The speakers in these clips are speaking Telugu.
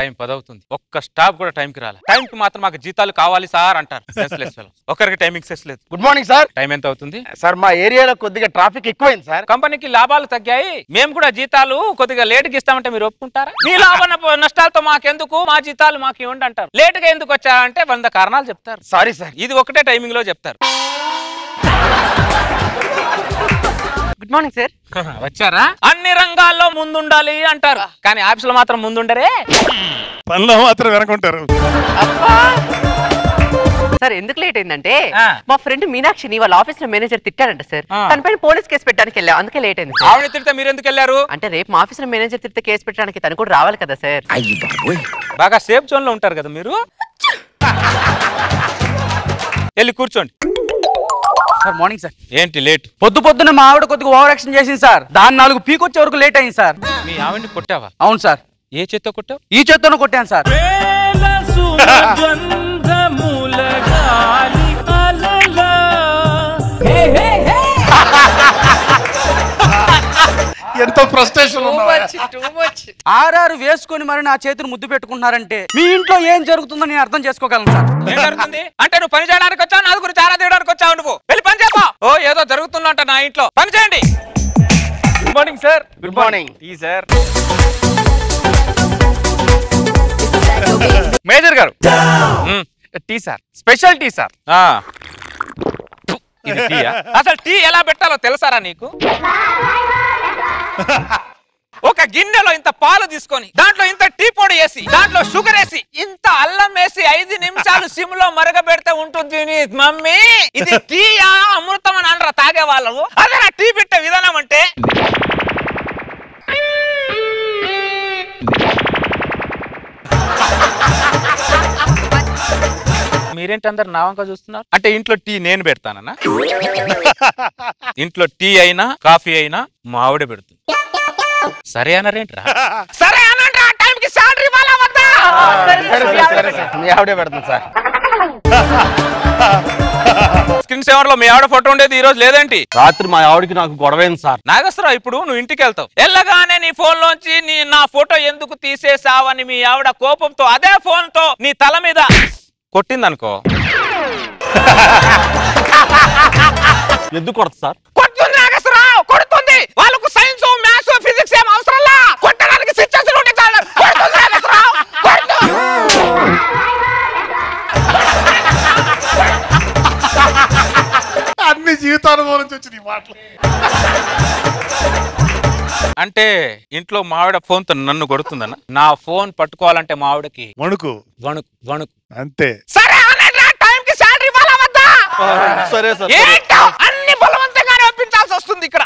టైం పదవుతుంది ఒక్క స్టాప్ కూడా టైం కి రాలే టైం కి మాత్రం మాకు జీతాలు కావాలి సార్ అంటారు Senseless fellows. ఒకరికి టైమింగ్ సెస్ లేదు గుడ్ మార్నింగ్ సార్ టైం ఎంత అవుతుంది సార్ మా ఏరియాలో కొద్దిగా ట్రాఫిక్ ఎక్కువైంది సార్ కంపెనీకి లాభాలు తగ్గాయి మేము కూడా జీతాలు కొద్దిగా లేట్ గా ఇస్తామంటే మీరు ఒప్పుకుంటారా మీ లాభ నప- నష్టాలతో మాకెందుకు మా జీతాలు మాకు ఇవ్వండి అంటారు లేట్ గా ఎందుకు వచ్చారంటే వంద కారణాలు చెప్తారు సారీ సార్ ఇది ఒకటే టైమింగ్ లో చెప్తారు గుడ్ మార్నింగ్ సార్ వచ్చారా అన్ని రంగాల్లో ముందుండాలి అంటారు కానీ ఆఫీస్ లో మాత్రం ముందుండరే పనిలో మాత్రం వెనకుంటారు సార్ ఎందుకు లేట్ అయిందంటే ఆ. మా ఫ్రెండ్ మీనాక్షిని వాళ్ళ ఆఫీస్ లో మేనేజర్ తిట్టాడంట సార్ ఆ. తన పైన పోలీస్ కేసు పెట్టడానికి వెళ్ళాం అందుకే లేట్ అయింది సార్ ఆవిడ తిడితే మీరు ఎందుకు వెళ్ళారు అంటే రేపు మా ఆఫీస్ లో మేనేజర్ తిడితే కేసు పెట్టడానికి తను కూడా రావాలి కదా సార్ బాగా సేఫ్ జోన్ లో ఉంటారు కదా మీరు వెళ్ళి కూర్చోండి సార్ మార్నింగ్ సార్ ఏంటి లేట్ పొద్దు పొద్దున్న మా ఆవిడ కొద్దిగా ఓవర్ యాక్షన్ చేసింది సార్ దాని నాలుగు పీకొచ్చే వరకు లేట్ అయింది సార్ మీ ఆవిడ్ని కొట్టావా అవును సార్ ఏ చేత్తో కొట్టావు ఈ చేత్తోనే కొట్టాను సార్ ఎంతో ఫ్రస్ట్రేషన్ ఆర్ఆర్ వేసుకొని మరి నా చేతిని ముద్దు పెట్టుకుంటున్నారంటే మీ ఇంట్లో ఏం జరుగుతుందో నేను అర్థం చేసుకోగలను సార్ ఏం జరుగుతుంది అంటే నువ్వు పని చేయడానికి వచ్చావు నా గురించి చాలా తీయడానికి వచ్చావు నువ్వు వెళ్ళి పని చేయపో ఓ ఏదో జరుగుతుందంట నా ఇంట్లో పని చేయండి good morning sir good morning ఈ సార్ మేజర్ గారు tea sir special tea sir ఇది టీయా అసలు టీ ఎలా పెట్టాలో తెలుసారా నీకు ఒక గిన్నెలో ఇంత పాలు తీసుకొని దాంట్లో ఇంత టీ పొడి వేసి దాంట్లో షుగర్ వేసి ఇంత అల్లం వేసి ఐదు నిమిషాలు సిమ్ లో మరగబెడితే ఉంటుంది నీ మమ్మీ ఇది టీయా అమృతం అని అనరా తాగే వాళ్ళము అదే నా టీ పెట్టే విధానం అంటే మీరేంటి అందరు నా వంక చూస్తున్నారు అంటే ఇంట్లో టీ నేను పెడతానన్నా ఇంట్లో టీ అయినా కాఫీ అయినా మా ఆవిడ పెడుతుంది సరే అనరేంట్రా సరే అనండి ఆ టైంకి సాలరీ ఇవ్వాలా వద్దా సరే సార్ మీ ఆవిడే పెడుతుంది సార్ స్క్రీన్ సేవర్ లో మీ ఆవిడ ఫోటో ఉండేది ఈ రోజు లేదేంటి రాత్రి మా ఆవిడకి నాకు గొడవైంది సార్ నాగేశ్వరరావు ఇప్పుడు నువ్వు ఇంటికి వెళ్తావు వెళ్ళగానే నీ ఫోన్ లోంచి నీ నా ఫోటో ఎందుకు తీసేసావని మీ ఆవిడ కోపంతో అదే ఫోన్ తో నీ తల మీద కొట్టిందనుకో ఎందుకు కొడతా సార్ కొడుతుంది నాగేశ్వరరావు కొడుతుంది వాళ్ళకు సైన్స్ మ్యాథ్స్ ఫిజిక్స్ ఏం అవసరం లా కొట్టడానికి స్విచ్చెస్ ఉంటే చాలు కొడుతుంది నాగేశ్వరరావు కొడుతు అన్ని జీవితానుభవం నుంచి వచ్చిన ఈ మాటలు అంటే ఇంట్లో మావిడ ఫోన్ తో నన్ను కొడుతుందన్న నా ఫోన్ పట్టుకోవాలంటే మావిడకి వణుకు వణుకు వణుకు అంతే సరే అనండి ఆ టైంకి శాలరీ ఇవ్వాలా వద్దా సరే సార్ ఏంటో అన్ని బలవంతంగానే ఒప్పించాల్సి వస్తుంది ఇక్కడ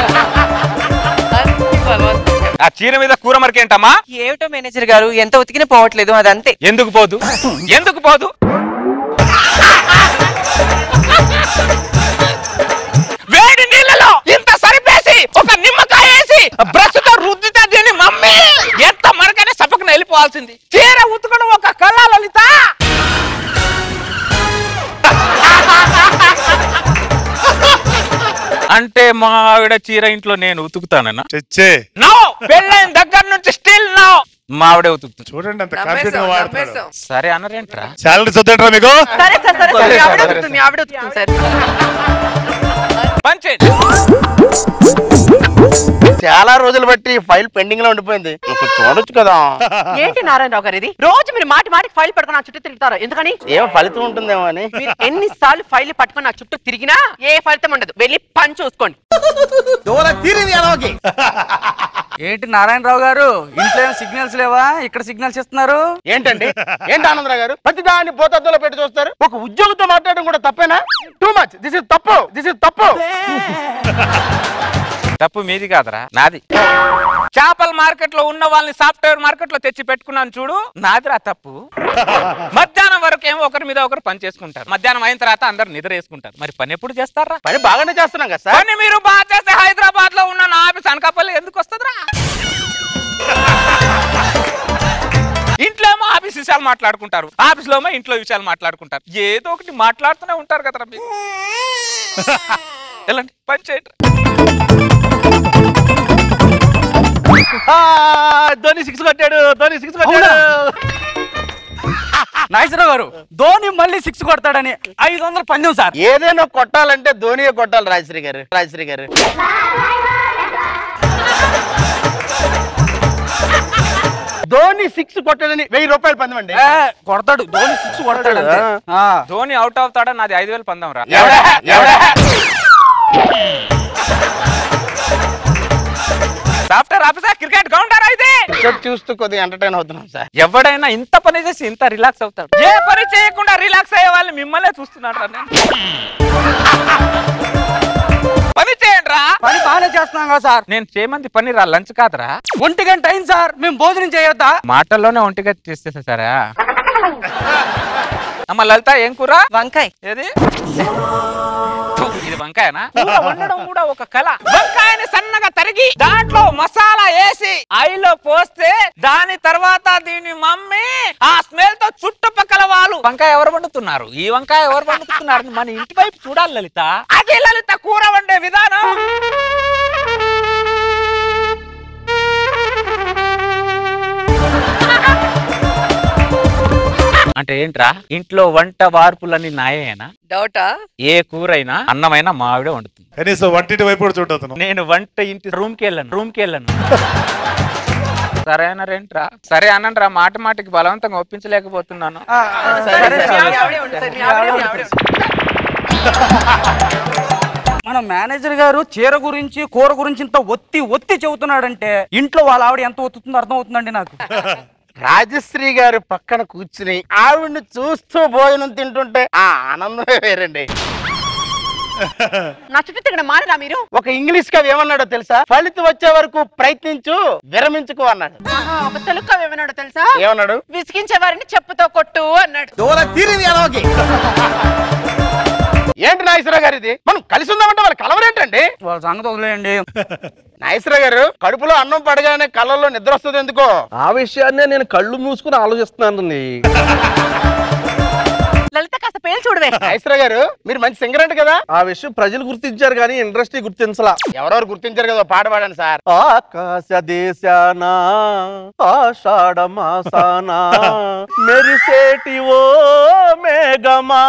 ఆ చీర మీద కూర మరకేంటమ్మా ఏమిటో మేనేజర్ గారు ఎంత ఉతికినా పోవట్లేదు అది అంతే ఎందుకు పోదు ఎందుకు పోదు వేడి నీళ్ళలో ఇంత సరిపేసి ఒక నిమ్మకాయ వేసి బ్రష్ తో రుద్దితే దీని మమ్మీ ఎంత మరకనే సపకన వెళ్ళిపోవాల్సింది చీర ఉతుకడం ఒక కళ లలిత అంటే మా ఆవిడ చీర ఇంట్లో నేను ఉతుకుతానన్నా చచ్చే నో పెళ్ళైన దగ్గర నుంచి స్టిల్ నో మా ఆవిడే ఉతుకుతుంది చూడండి అంత కాన్ఫిడెంట్ గా వాడుతున్నాడు సరే అనరేంట్రా శాలరీ చదివేంట్రా మీకు సరే సార్ సరే సార్ మీ ఆవిడ సరే, ఉతుకుతుంది, మీ ఆవిడ ఉతుకుతుంది సార్ పని చేయండి చాలా రోజులు బట్టి ఫైల్ పెండింగ్ లో ఉండిపోయింది కొంచెం చూడొచ్చు కదా ఏంటి నారాయణరావు గారు ఇది రోజు మీరు మాటి మాటికి ఫైల్ పట్టుకొని నా చుట్టూ తిరుగుతారు ఎందుకని ఏం ఫలితం ఉంటుందేమో అని మీరు ఎన్నిసార్లు ఫైల్ పట్టుకొని నా చుట్టూ తిరిగినా ఏ ఫలితం ఉండదు వెళ్ళి పని చూసుకోండి ఏంటి నారాయణరావు గారు ఇంట్లో ఏం సిగ్నల్స్ లేవా ఇక్కడ సిగ్నల్స్ ఇస్తున్నారు ఏంటండి ఏంటి ఆనందరావు గారు ప్రతి దాన్ని పోతద్దులో పెట్టి చూస్తారు ఒక ఉద్యోగితో మాట్లాడడం కూడా తప్పేనా టూ మచ్ దిస్ ఇస్ తప్పు దిస్ ఇస్ తప్పు తప్పు మీది కాదురా నాది చేపల మార్కెట్ లో ఉన్న వాళ్ళని సాఫ్ట్వేర్ మార్కెట్ లో తెచ్చి పెట్టుకున్నాను చూడు నాదిరా తప్పు మధ్యాహ్నం వరకు ఏమో ఒకరి మీద ఒకరు పని చేసుకుంటారు మధ్యాహ్నం అయిన తర్వాత అందరు నిద్ర వేసుకుంటారు మరి పని ఎప్పుడు చేస్తారా పని బాగానే చేస్తున్నాం కదా సార్ పని మీరు బాగా చేస్తే హైదరాబాద్ లో ఉన్న నా ఆఫీస్ అనకాపల్లి ఎందుకు వస్తుందిరా ఇంట్లో ఏమో ఆఫీస్ విషయాలు మాట్లాడుకుంటారు ఆఫీస్ లో ఏమో ఇంట్లో విషయాలు మాట్లాడుకుంటారు ఏదో ఒకటి మాట్లాడుతూనే ఉంటారు కదరా మీరు వెళ్ళండి పని చేయండి ధోని సిక్స్ కొట్టాడు ధోని సిక్స్ కొట్టాడు నాగేశ్వరరావు గారు ధోని మళ్ళీ సిక్స్ కొడతాడని ఐదు వందల పందెం సార్ ఏదైనా కొట్టాలంటే ధోనియే కొట్టాలి రాజశ్రీ గారు రాజశ్రీ గారు ధోని సిక్స్ కొట్టాడని వెయ్యి రూపాయలు పందమండి ఏ, కొడతాడు ధోని సిక్స్ కొడతాడు అంతే. ఆ. ధోని అవుట్ అవుతాడా నాది ఐదు వేలు పందాం రా ఎవడా? ఎవడా? సాఫ్ట్వేర్ ఆఫీసర్ క్రికెట్ కౌంటర్ అయితే క్రికెట్ చూస్తూ కొద్దిగా ఎంటర్టైన్ అవుతున్నాం సార్ ఎవడైనా ఇంత పని చేసి ఇంత రిలాక్స్ అవుతాడు ఏ పని చేయకుండా రిలాక్స్ అయ్యే వాళ్ళు మిమ్మల్నే చూస్తున్నాడు రా నేను పని చేయండి రా పని బాగానే చేస్తున్నాం కదా సార్ నేను చేయమంది పని రా లంచ్ కాదురా ఒంటి గంట అయింది సార్ మేము భోజనం చేయొద్దా మాటల్లోనే ఒంటిగా చేసేసా సరే అమ్మ లలిత ఏం కూర వంకాయ్ ఏది థు, ఇది వంకాయనా కూర వండడం కూడా ఒక కళ వంకాయని సన్నగా తరిగి దాంట్లో మసాలా వేసి ఆయిల్లో పోస్తే దాని తర్వాత దీని మమ్మీ ఆ స్మెల్ తో చుట్టుపక్కల వాళ్ళు వంకాయ ఎవరు వండుతున్నారు ఈ వంకాయ ఎవరు వండుతున్నారు మన ఇంటి వైపు చూడాలి లలిత అదే లలిత కూర వండే విధానం అంటే ఏంట్రా ఇంట్లో వంట వార్పులన్నీ నాయేనా డౌటా ఏ కూరైనా అన్నమైనా మా ఆవిడ వండుతుంది కనీసం వంటింటి వైపు కూడా చూడతాను నేను వంట ఇంటి రూమ్ కి వెళ్ళాను రూమ్ కి వెళ్ళాను సరే అన్నారేంట్రా సరే అనండి మాట మాటకి బలవంతంగా ఒప్పించలేకపోతున్నాను సరే, మీ ఆవిడే ఉండు, సరే, మీ ఆవిడే, మీ ఆవిడే ఉండు. మన మేనేజర్ గారు చీర గురించి కూర గురించి ఇంత ఒత్తి ఒత్తి చెబుతున్నాడంటే ఇంట్లో వాళ్ళ ఆవిడ ఎంత ఒత్తుతుందో అర్థం అవుతుందండి నాకు రాజశ్రీ గారు పక్కన కూర్చుని ఆవిడ్ని చూస్తూ భోజనం తింటుంటే ఆ ఆనందమే వేరండి నా చుట్టూ తిరగడం మానరా మీరు ఒక ఇంగ్లీష్ కవి ఏమన్నాడో తెలుసా ఫలితం వచ్చే వరకు ప్రయత్నించు విరమించుకో అన్నాడు ఆహా, ఒక తెలుగు కవి ఏమన్నాడో తెలుసా ఏమన్నాడు విసిగించే వారిని చెప్పుతో కొట్టు అన్నాడు ఏంటి నాగేశ్వరరావు గారు ఇది మనం కలిసి ఉందామంటే వాళ్ళు కలవరేంటండి వాళ్ళ సంగతి వదిలేయండి నాగేశ్వరరావు గారు కడుపులో అన్నం పడగానే కళ్ళల్లో నిద్ర వస్తుంది ఎందుకో ఆ విషయాన్నే నేను కళ్ళు మూసుకుని ఆలోచిస్తున్నాను లలిత కాస్త పేలు చూడవే నాగేశ్వరరావు గారు మీరు మంచి సింగర్ అంట కదా ఆ విషయం ప్రజలు గుర్తించారు కానీ ఇండస్ట్రీ గుర్తించలా ఎవరెవరు గుర్తించారు కదా ఓ పాట పాడండి సార్ ఆకాశ దేశాన ఆషాఢ మాసాన మెరిసేటి ఓ మేఘమా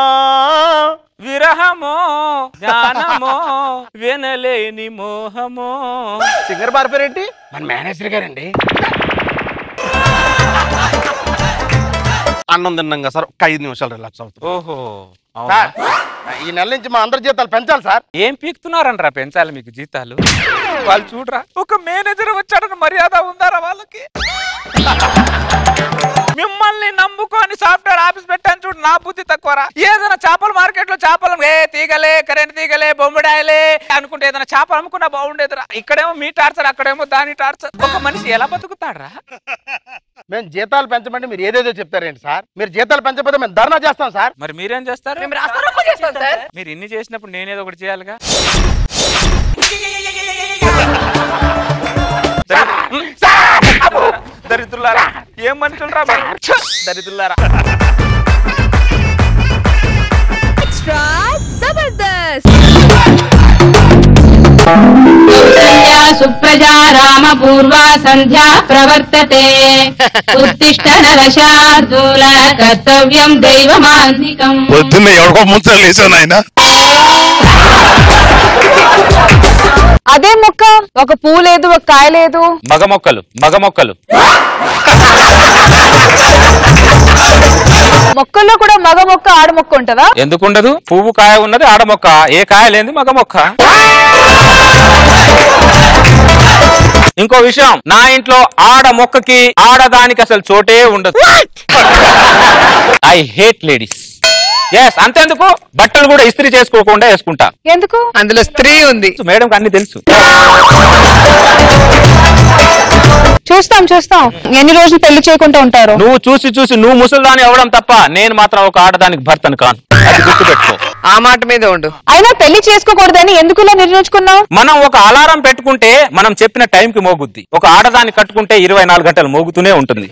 విరహమో జ్ఞానమో వినలేని మోహమో సింగర్ పారిపోయారేంటి మన మేనేజర్ గారండి అన్నం తిన్నాం కదా సార్ ఒక ఐదు నిమిషాలు రిలాక్స్ అవుతుంది ఓహో అవునా? సార్ ఈ నెల నుంచి మా అందరి జీతాలు పెంచాలి సార్ ఏం పీకుతున్నారనరా పెంచాలి మీకు జీతాలు వాళ్ళు చూడరా ఒక మేనేజర్ వచ్చాడని మర్యాద ఉందారా వాళ్ళకి మిమ్మల్ని నమ్ముకొని సాఫ్ట్వేర్ ఆఫీస్ పెట్టాను చూడు నా బుద్ధి తక్కువరా ఏదైనా చేపల మార్కెట్ లో చేపలు ఏ తీగలే కరెంట్ తీగలే బొమ్మిడాయలే అనుకుంటే ఏదైనా చేపలు అమ్ముకున్నా బాగుండేదిరా ఇక్కడేమో మీ టార్చర్ అక్కడేమో దాని టార్చర్ ఒక మనిషి ఎలా బతుకుతాడరా మేము జీతాలు పెంచమంటే మీరు ఏదేదో చెప్తారేంటి సార్ మీరు జీతాలు పెంచకపోతే మేము ధర్నా చేస్తాం సార్ మరి మీరేం చేస్తారు మేము రాస్తారోకో చేస్తాం సార్ మీరు ఇన్ని చేసినప్పుడు నేనేదో ఒకటి చేయాలిగా దరిద్రులారా ఏం మనుషులరా మీరు? ఛ! దరిద్రులారా एक्स्ट्रा जबरदस्त कौसल्या सुप्रजा रामपूर्वा सन्ध्या प्रवर्तते उत्तिष्ठ नरशार्दूल कर्तव्यं दैवमान्तिकम् పొద్దున్న ఎవరికో ముంచలు లేచాను ఆయన అదే మొక్క ఒక పువ్వు లేదు ఒక కాయ లేదు మగ మొక్కలు మగ మొక్కలు మొక్కల్లో కూడా మగ మొక్క ఆడ మొక్క ఉంటదా ఎందుకుండదు పువ్వు కాయ ఉన్నది ఆడ మొక్క ఏ కాయ లేనిది మగ మొక్క ఇంకో విషయం నా ఇంట్లో ఆడ మొక్కకి ఆడదానికి అసలు చోటే ఉండదు ఐ హేట్ లేడీస్ ఎస్ అంతేందుకు బట్టలు కూడా ఇస్త్రీ చేసుకోకుండా వేసుకుంటా ఎందుకు అందులో స్త్రీ ఉంది మేడం అన్ని తెలుసు చూస్తాం చూస్తాం ఎన్ని రోజులు పెళ్లి చేయకుండా ఉంటారు నువ్వు చూసి చూసి నువ్వు ముసల్దాని అవ్వడం తప్ప నేను మాత్రం ఒక ఆడదానికి భర్తను కాను అది గుర్తుపెట్టుకో ఆ మాట మీద ఉండు అయినా పెళ్లి చేసుకోకూడదని ఎందుకు ఇలా నిర్ణయించుకున్నావు మనం ఒక అలారం పెట్టుకుంటే మనం చెప్పిన టైంకి మోగుద్ది ఒక ఆడదాన్ని కట్టుకుంటే ఇరవై నాలుగు గంటలు మోగుతూనే ఉంటుంది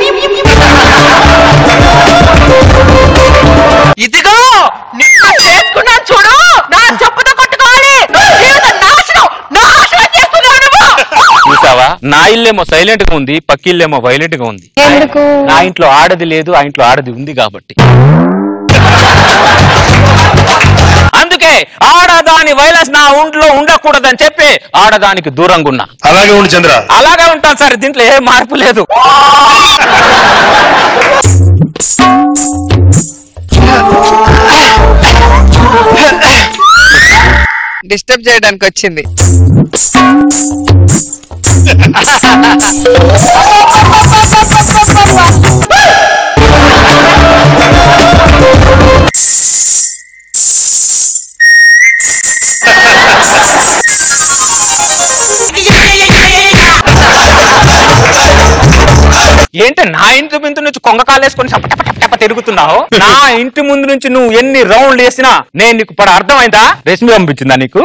ఇదిగో నిన్ను చేసుకున్నాను చూడు నా చెప్పుతో కొట్టుకోవాలి నా జీవితం నాశనం నాశనం చేస్తున్నావు నువ్వు చూసావా నా ఇల్లేమో సైలెంట్ గా ఉంది పక్కిల్లేమో వైలెంట్ గా ఉంది ఎందుకు నా ఇంట్లో ఆడది లేదు ఆ ఇంట్లో ఆడది ఉంది కాబట్టి అందుకే ఆడదాని వైలెన్స్ నా ఒంట్లో ఉండకూడదని చెప్పి ఆడదానికి దూరంగా ఉన్నా అలాగే ఉండు చంద్ర అలాగే ఉంటాను సార్ దీంట్లో ఏ మార్పు లేదు డిస్టర్బ్ చేయడానికి వచ్చింది ఏంటి నా ఇంటి ముందు నుంచి కొంగ కాలేసుకొని చప్ప టప టప టప తిరుగుతున్నావు నా ఇంటి ముందు నుంచి నువ్వు ఎన్ని రౌండ్లు వేసినా నేను నీకు ఇప్పుడు అర్థమైందా రేష్మి పంపించిందా నీకు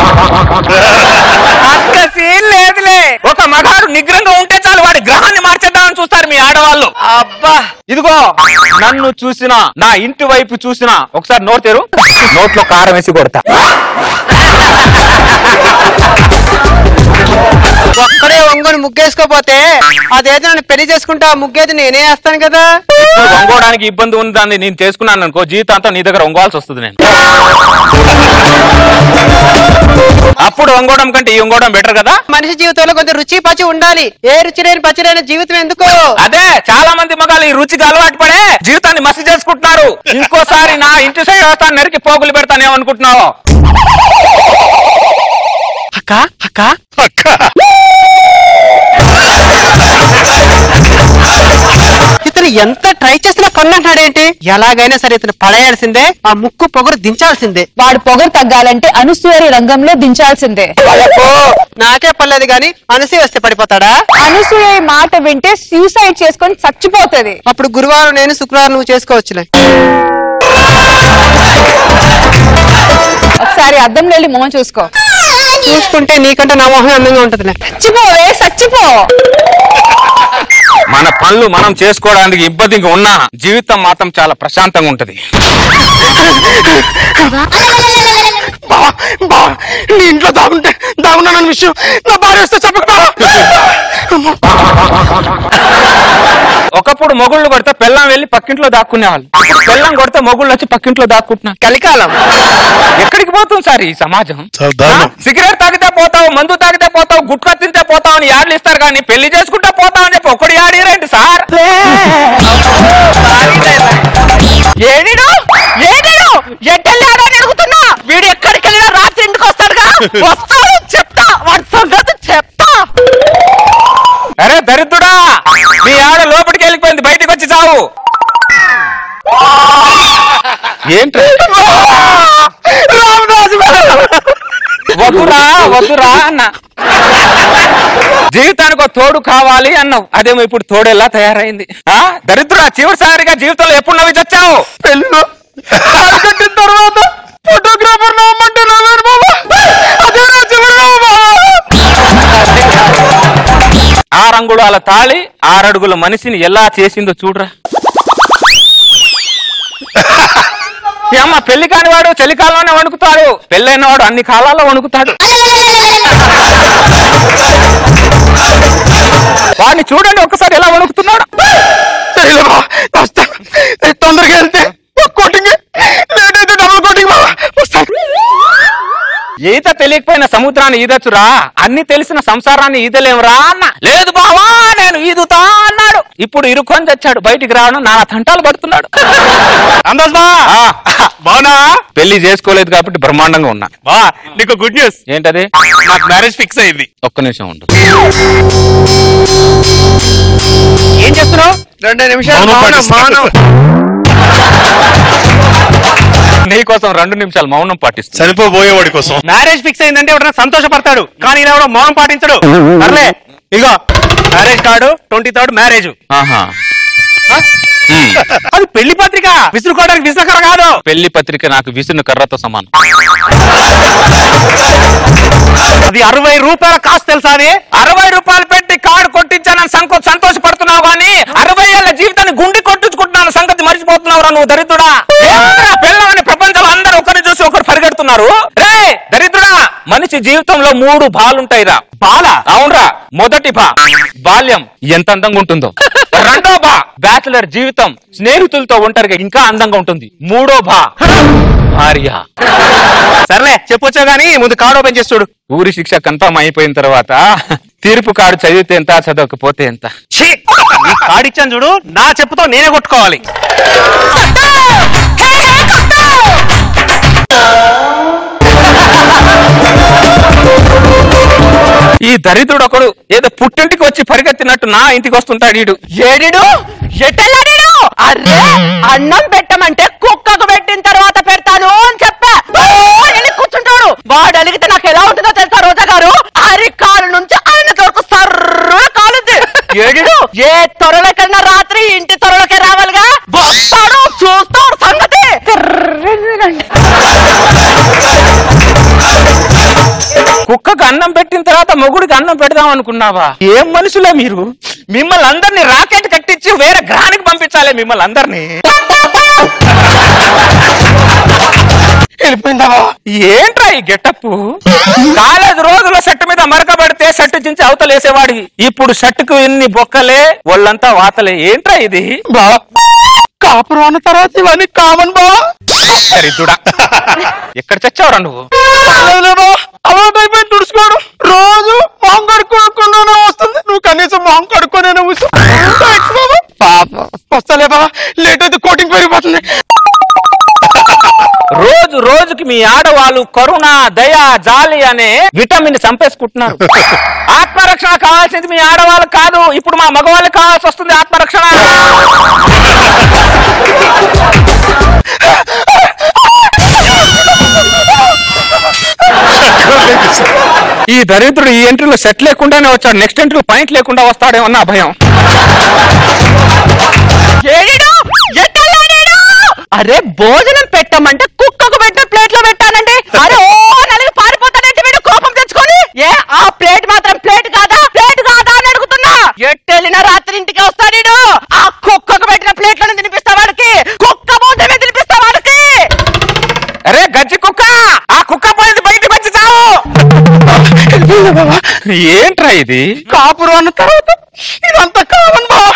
అంత సీన్ లేదులే ఒక మగాడు నిగ్రంగా ఉంటే చాలు వాడి గ్రహాన్ని మార్చేద్దామని చూస్తారు మీ ఆడవాళ్ళు అబ్బా ఇదిగో నన్ను చూసినా నా ఇంటి వైపు చూసినా ఒకసారి నోరు తెరు నోట్లో కారం వేసి కొడతా ఒక్కడే ఒంగోని ముగ్గేసుకోపోతే అదేదో నన్ను పెళ్లి చేసుకుంటా ఆ ముగ్గేది నేనే వేస్తాను కదా ఇప్పుడు వంగోడానికి ఇబ్బంది ఉందని నేను చేసుకున్నాను అనుకో జీవితాంతం నీ దగ్గర వంగోవాల్సి వస్తుంది నేను అప్పుడు వంగోవడం కంటే ఈ వంగోవడం బెటర్ కదా మనిషి జీవితంలో కొంచెం రుచి పచి ఉండాలి ఏ రుచి లేని పచి లేని జీవితం ఎందుకు అదే చాలా మంది మగాళ్ళు ఈ రుచికి అలవాటు పడే జీవితాన్ని మసి చేసుకుంటున్నారు ఇంకోసారి నా ఇంటి సైడ్ వస్తాను నరికి పోగులు పెడతానేమనుకుంటున్నావు అక్క అక్క ఇతను ఎంత ట్రై చేసినా కొన్నంటాడేంటి ఎలాగైనా సరే ఇతను పడేయాల్సిందే ఆ ముక్కు పొగరు దించాల్సిందే వాడు పొగరు తగ్గాలంటే అనసూయ రంగంలో దించాల్సిందే నాకే పర్లేదు గాని అనసి వస్తే పడిపోతాడా అనసూయ ఈ మాట వింటే సూసైడ్ చేసుకొని చచ్చిపోతుంది అప్పుడు గురువారం నేను శుక్రవారం నువ్వు చేసుకోవచ్చులే ఒకసారి అద్దంలో వెళ్ళి మొహం చూసుకో చూసుకుంటే నీకంటే నా మొహం అందంగా ఉంటదిలే చచ్చిపోవే చచ్చిపో మన పనులు మనం చేసుకోవడానికి ఇబ్బందిగా ఉన్నా జీవితం మాత్రం చాలా ప్రశాంతంగా ఉంటది బావా బావా నీ ఇంట్లో దాగుంటే దాగున్నానన్న విషయం నా భార్య వస్తే చెప్పకు బావా ఒకప్పుడు మొగుళ్ళు కొడితే పెళ్ళం వెళ్ళి పక్కింట్లో దాక్కునేవాళ్ళు ఇప్పుడు పెళ్ళం కొడితే మొగుళ్ళు వచ్చి పక్కింట్లో దాక్కుంటున్నారు కలికాలం ఎక్కడికి పోతుంది సార్ ఈ సమాజం చాలా దారుణం. ఆ? సిగరెట్ తాగితే పోతావు మందు తాగితే పోతావు గుట్కా తింటే పోతావు అని యాడ్లు ఇస్తారు కానీ పెళ్లి చేసుకుంటే పోతావు అని చెప్పి ఒకటి యాడీరేంటి సార్ ఏడిడు ఏడిడు ఎట్టెళ్ళాడని అడుగుతున్నా వీడు ఎక్కడికి వెళ్ళినా రాత్రి ఇంటికి వస్తాడుగా వస్తాడు చెప్తా వాడి సంగతి చెప్తా అరే దరిద్రుడా మీ ఆడ లోపలికి వెళ్ళిపోయింది బయటికి వచ్చి చావు ఏంటి వద్దురా వద్దురా అన్న జీవితానికి ఒక తోడు కావాలి అన్నావు అదేమో ఇప్పుడు తోడు ఎలా తయారైంది ఆ దరిద్రుడా చివరిసారిగా జీవితంలో ఎప్పుడు నవ్వి చచ్చావు పెళ్ళిలో తాళి కట్టిన తర్వాత ఫోటోగ్రాఫర్ నవ్వమంటే నవ్వాను బాబా అదే నా చివరి నవ్వు బాబా ఆరంగుళాల తాళి ఆరడుగుల మనిషిని ఎలా చేసిందో చూడరా ఈ అమ్మ పెళ్లి కానివాడు చలికాలంలోనే వణుకుతాడు పెళ్ళైన వాడు అన్ని కాలాల్లో వణుకుతాడు వాడిని చూడండి ఒక్కసారి ఎలా వణుకుతున్నాడు సరేలే బాబా వస్తా తొందరగా వెళ్తే ఒక కోటింగ్ లేట్ అయితే డబుల్ కోటింగ్ బాబా వస్తాను ఈత తెలియకపోయిన సముద్రాన్ని ఈదచ్చురా అన్ని తెలిసిన సంసారాన్ని ఈదలేమురా అన్న లేదు బావా నేను ఈదుతా అన్నాడు ఇప్పుడు ఇరుకొని తెచ్చాడు బయటికి రావడం నానా తంటాలు పడుతున్నాడు అందాజ్ బా ఆ, బావునా పెళ్లి చేసుకోలేదు కాబట్టి బ్రహ్మాండంగా ఉన్నా బా నీకు గుడ్ న్యూస్ ఏంటది నాకు మ్యారేజ్ ఫిక్స్ అయింది ఒక్క నిమిషం ఉండు ఏం చేస్తున్నావు రెండు నిమిషాలు మౌనం మౌనం, పాటిస్తాను. మౌనం. నీకోసం రెండు నిమిషాలు మౌనం పాటిస్తా చనిపోబోయేవాడి కోసం మ్యారేజ్ ఫిక్స్ అయిందంటే ఎవడన్నా సంతోషపడతాడు కానీ ఇలా ఎవడో మౌనం పాటించడు సర్లే ఇగో marriage card twenty third marriage ఆహా అది పెళ్లి పత్రిక విసురుకోవడానికి విసుకర కాదు పెళ్లి పత్రిక నాకు విసును కర్రతో సమానం అది అరవై రూపాయల కాస్ట్ తెలుసా అది అరవై రూపాయలు పెట్టి కార్డు కొట్టించానని సంకో సంతోషపడుతున్నావు కానీ అరవై ఏళ్ళ జీవితాన్ని గుండి కొట్టించుకుంటున్నాను సంగతి మర్చిపోతున్నావురా నువ్వు దరిద్రుడా ఏంట్రా పిల్లలని ప్రపంచంలో అందరూ ఒకరిని చూసి ఒకరు పరిగెడుతున్నారు రే దరిద్రుడా మనిషి జీవితంలో మూడు బాలుంటాయిరా బాల అవునరా మొదటి బా బాల్యం ఎంత అందంగా ఉంటుందో రెండో బా బ్యాచులర్ జీవితం స్నేహితులతో ఒంటరిగా ఇంకా అందంగా ఉంటుంది మూడో బా భార్య సర్లే చెప్పొచ్చా గానీ ముందు కార్డు ఓపెన్ చేసి చూడు ఊరి శిక్ష కన్ఫర్మ్ అయిపోయిన తర్వాత తీర్పు కాడు చదివితే ఎంత చదవకపోతే ఎంత ఛీ! ఈ కార్డు ఇచ్చాను చూడు నా చెప్పుతో నేనే కొట్టుకోవాలి ఈ దరిద్రుడు ఒకడు ఏదో పుట్టింటికి వచ్చి పరిగెత్తినట్టు నా ఇంటికి వస్తుంటాడు ఈడు ఏడిడు ఎట్టెళ్ళాడిడు అర్రే అన్నం పెట్టమంటే కుక్కకు పెట్టిన తర్వాత పెడతాను అని చెప్పా ఓ, వెళ్ళి కూర్చుంటాడు వాడు అలిగితే నాకు ఎలా ఉంటుందో తెలుసా రోజా గారు అరి కాలు నుంచి ఆయన దొరకు సర్ర కాలుద్ది ఏడిడు ఏ త్వరలకన్నా రాత్రి ఇంటి త్వరలకే రావాలిగా వస్తాడు చూస్తాడు సంగతి కుక్కకు అన్నం పెట్టిన తర్వాత మొగుడికి అన్నం పెడదాం అనుకున్నావా ఏం మనుషులే మీరు మిమ్మల్ని అందరినీ రాకెట్ కట్టించి వేరే గ్రహానికి పంపించాలి మిమ్మల్ని అందరినీ వెళ్ళిపోయిందావా ఏంట్రా ఈ గెటప్ కాలేజ్ రోజుల షర్ట్ మీద మరక పడితే షర్ట్ చించి అవతలేసేవాడి ఇప్పుడు షర్టుకు ఎన్ని బొక్కలే వాళ్ళంతా వాతలే ఏంట్రా ఇది బా కాపురం అన్న తర్వాత ఇవన్నీ కామన్ బా దరిద్రుడా ఎక్కడ చచ్చావురా నువ్వు అలవాటు అయిపోయి తుడుచుకోవడం రోజు మొహం కడుక్కోకుండానే వస్తుంది నువ్వు కనీసం మొహం కడుక్కోనే కూర్చో పాప వస్తలే బాబా లేట్ అయితే కోటింగ్ పెరిగిపోతుంది రోజు రోజుకి మీ ఆడవాళ్ళు కరుణ దయ జాలి అనే విటమిన్ చంపేసుకుంటున్నారు ఆత్మరక్షణ కావాల్సింది మీ ఆడవాళ్ళకి కాదు ఇప్పుడు మా మగవాళ్ళకి కావాల్సి వస్తుంది ఆత్మరక్షణ ఈ దరిద్రుడు ఈ ఎంట్రీలో సెట్ లేకుండానే వచ్చాడు నెక్స్ట్ ఎంట్రీలో పాయింట్ లేకుండా వస్తాడేమో నా భయం ఏడిడు ఎట్టెళ్ళాడిడు అరే భోజనం పెట్టమంటే కుక్కకు పెట్టిన ప్లేట్ లో పెట్టానండి అరే ఓ నలిగి పారిపోతానంటే వీడు కోపం తెచ్చుకొని ఏ ఆ ప్లేట్ మాత్రం ప్లేట్ కాదా ప్లేట్ కాదా అని అడుగుతున్నా ఎట్టెళ్ళిన రాత్రి ఇంటికి వస్తాడు ఆ కుక్కకు పెట్టిన ప్లేట్ లోనే తినిపిస్తా వాడికి కుక్క భోజనమే తినిపిస్తా వాడికి అరే గజ్జి కుక్క ఆ కుక్క పోయింది బయటకు వచ్చి చావు ఏంట్రా ఇది కాపురం అన్న తర్వాత ఇదంతా కామన్ బా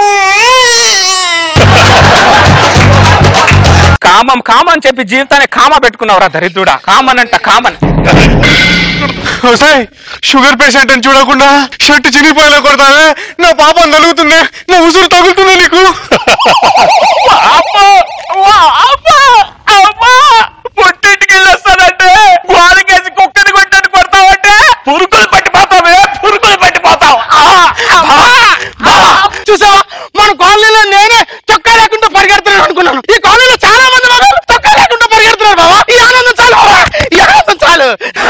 కామం కామం అని చెప్పి జీవితాన్ని కామ పెట్టుకున్నావురా దరిద్రుడా కామన్ అంట కామన్ ఒకసారి షుగర్ పేషెంట్ అని చూడకుండా షర్ట్ చినిపోయేలా కొడతావే నా పాపం తగులుతుంది నా ఉసురు తగులుతుంది నీకు అమ్మో! వా! అమ్మా! అమ్మా! పుట్టింటికి వెళ్ళి వస్తానంటే గోడకేసి కుక్కని కొట్టని కొడతావంటే పురుగులు పట్టిపోతావే పురుగులు పట్టిపోతావు ఆ! అమ్మా! చూసావా మన కాలనీలో నేనే చొక్కా లేకుండా పరిగెడుతున్నాను అనుకున్నాను ఈ కాలనీలో చాలా మంది మగవాళ్ళు చొక్కా లేకుండా పరిగెడుతున్నారు బాబా ఈ ఆనందం చాలు బాబా ఈ ఆనందం చాలు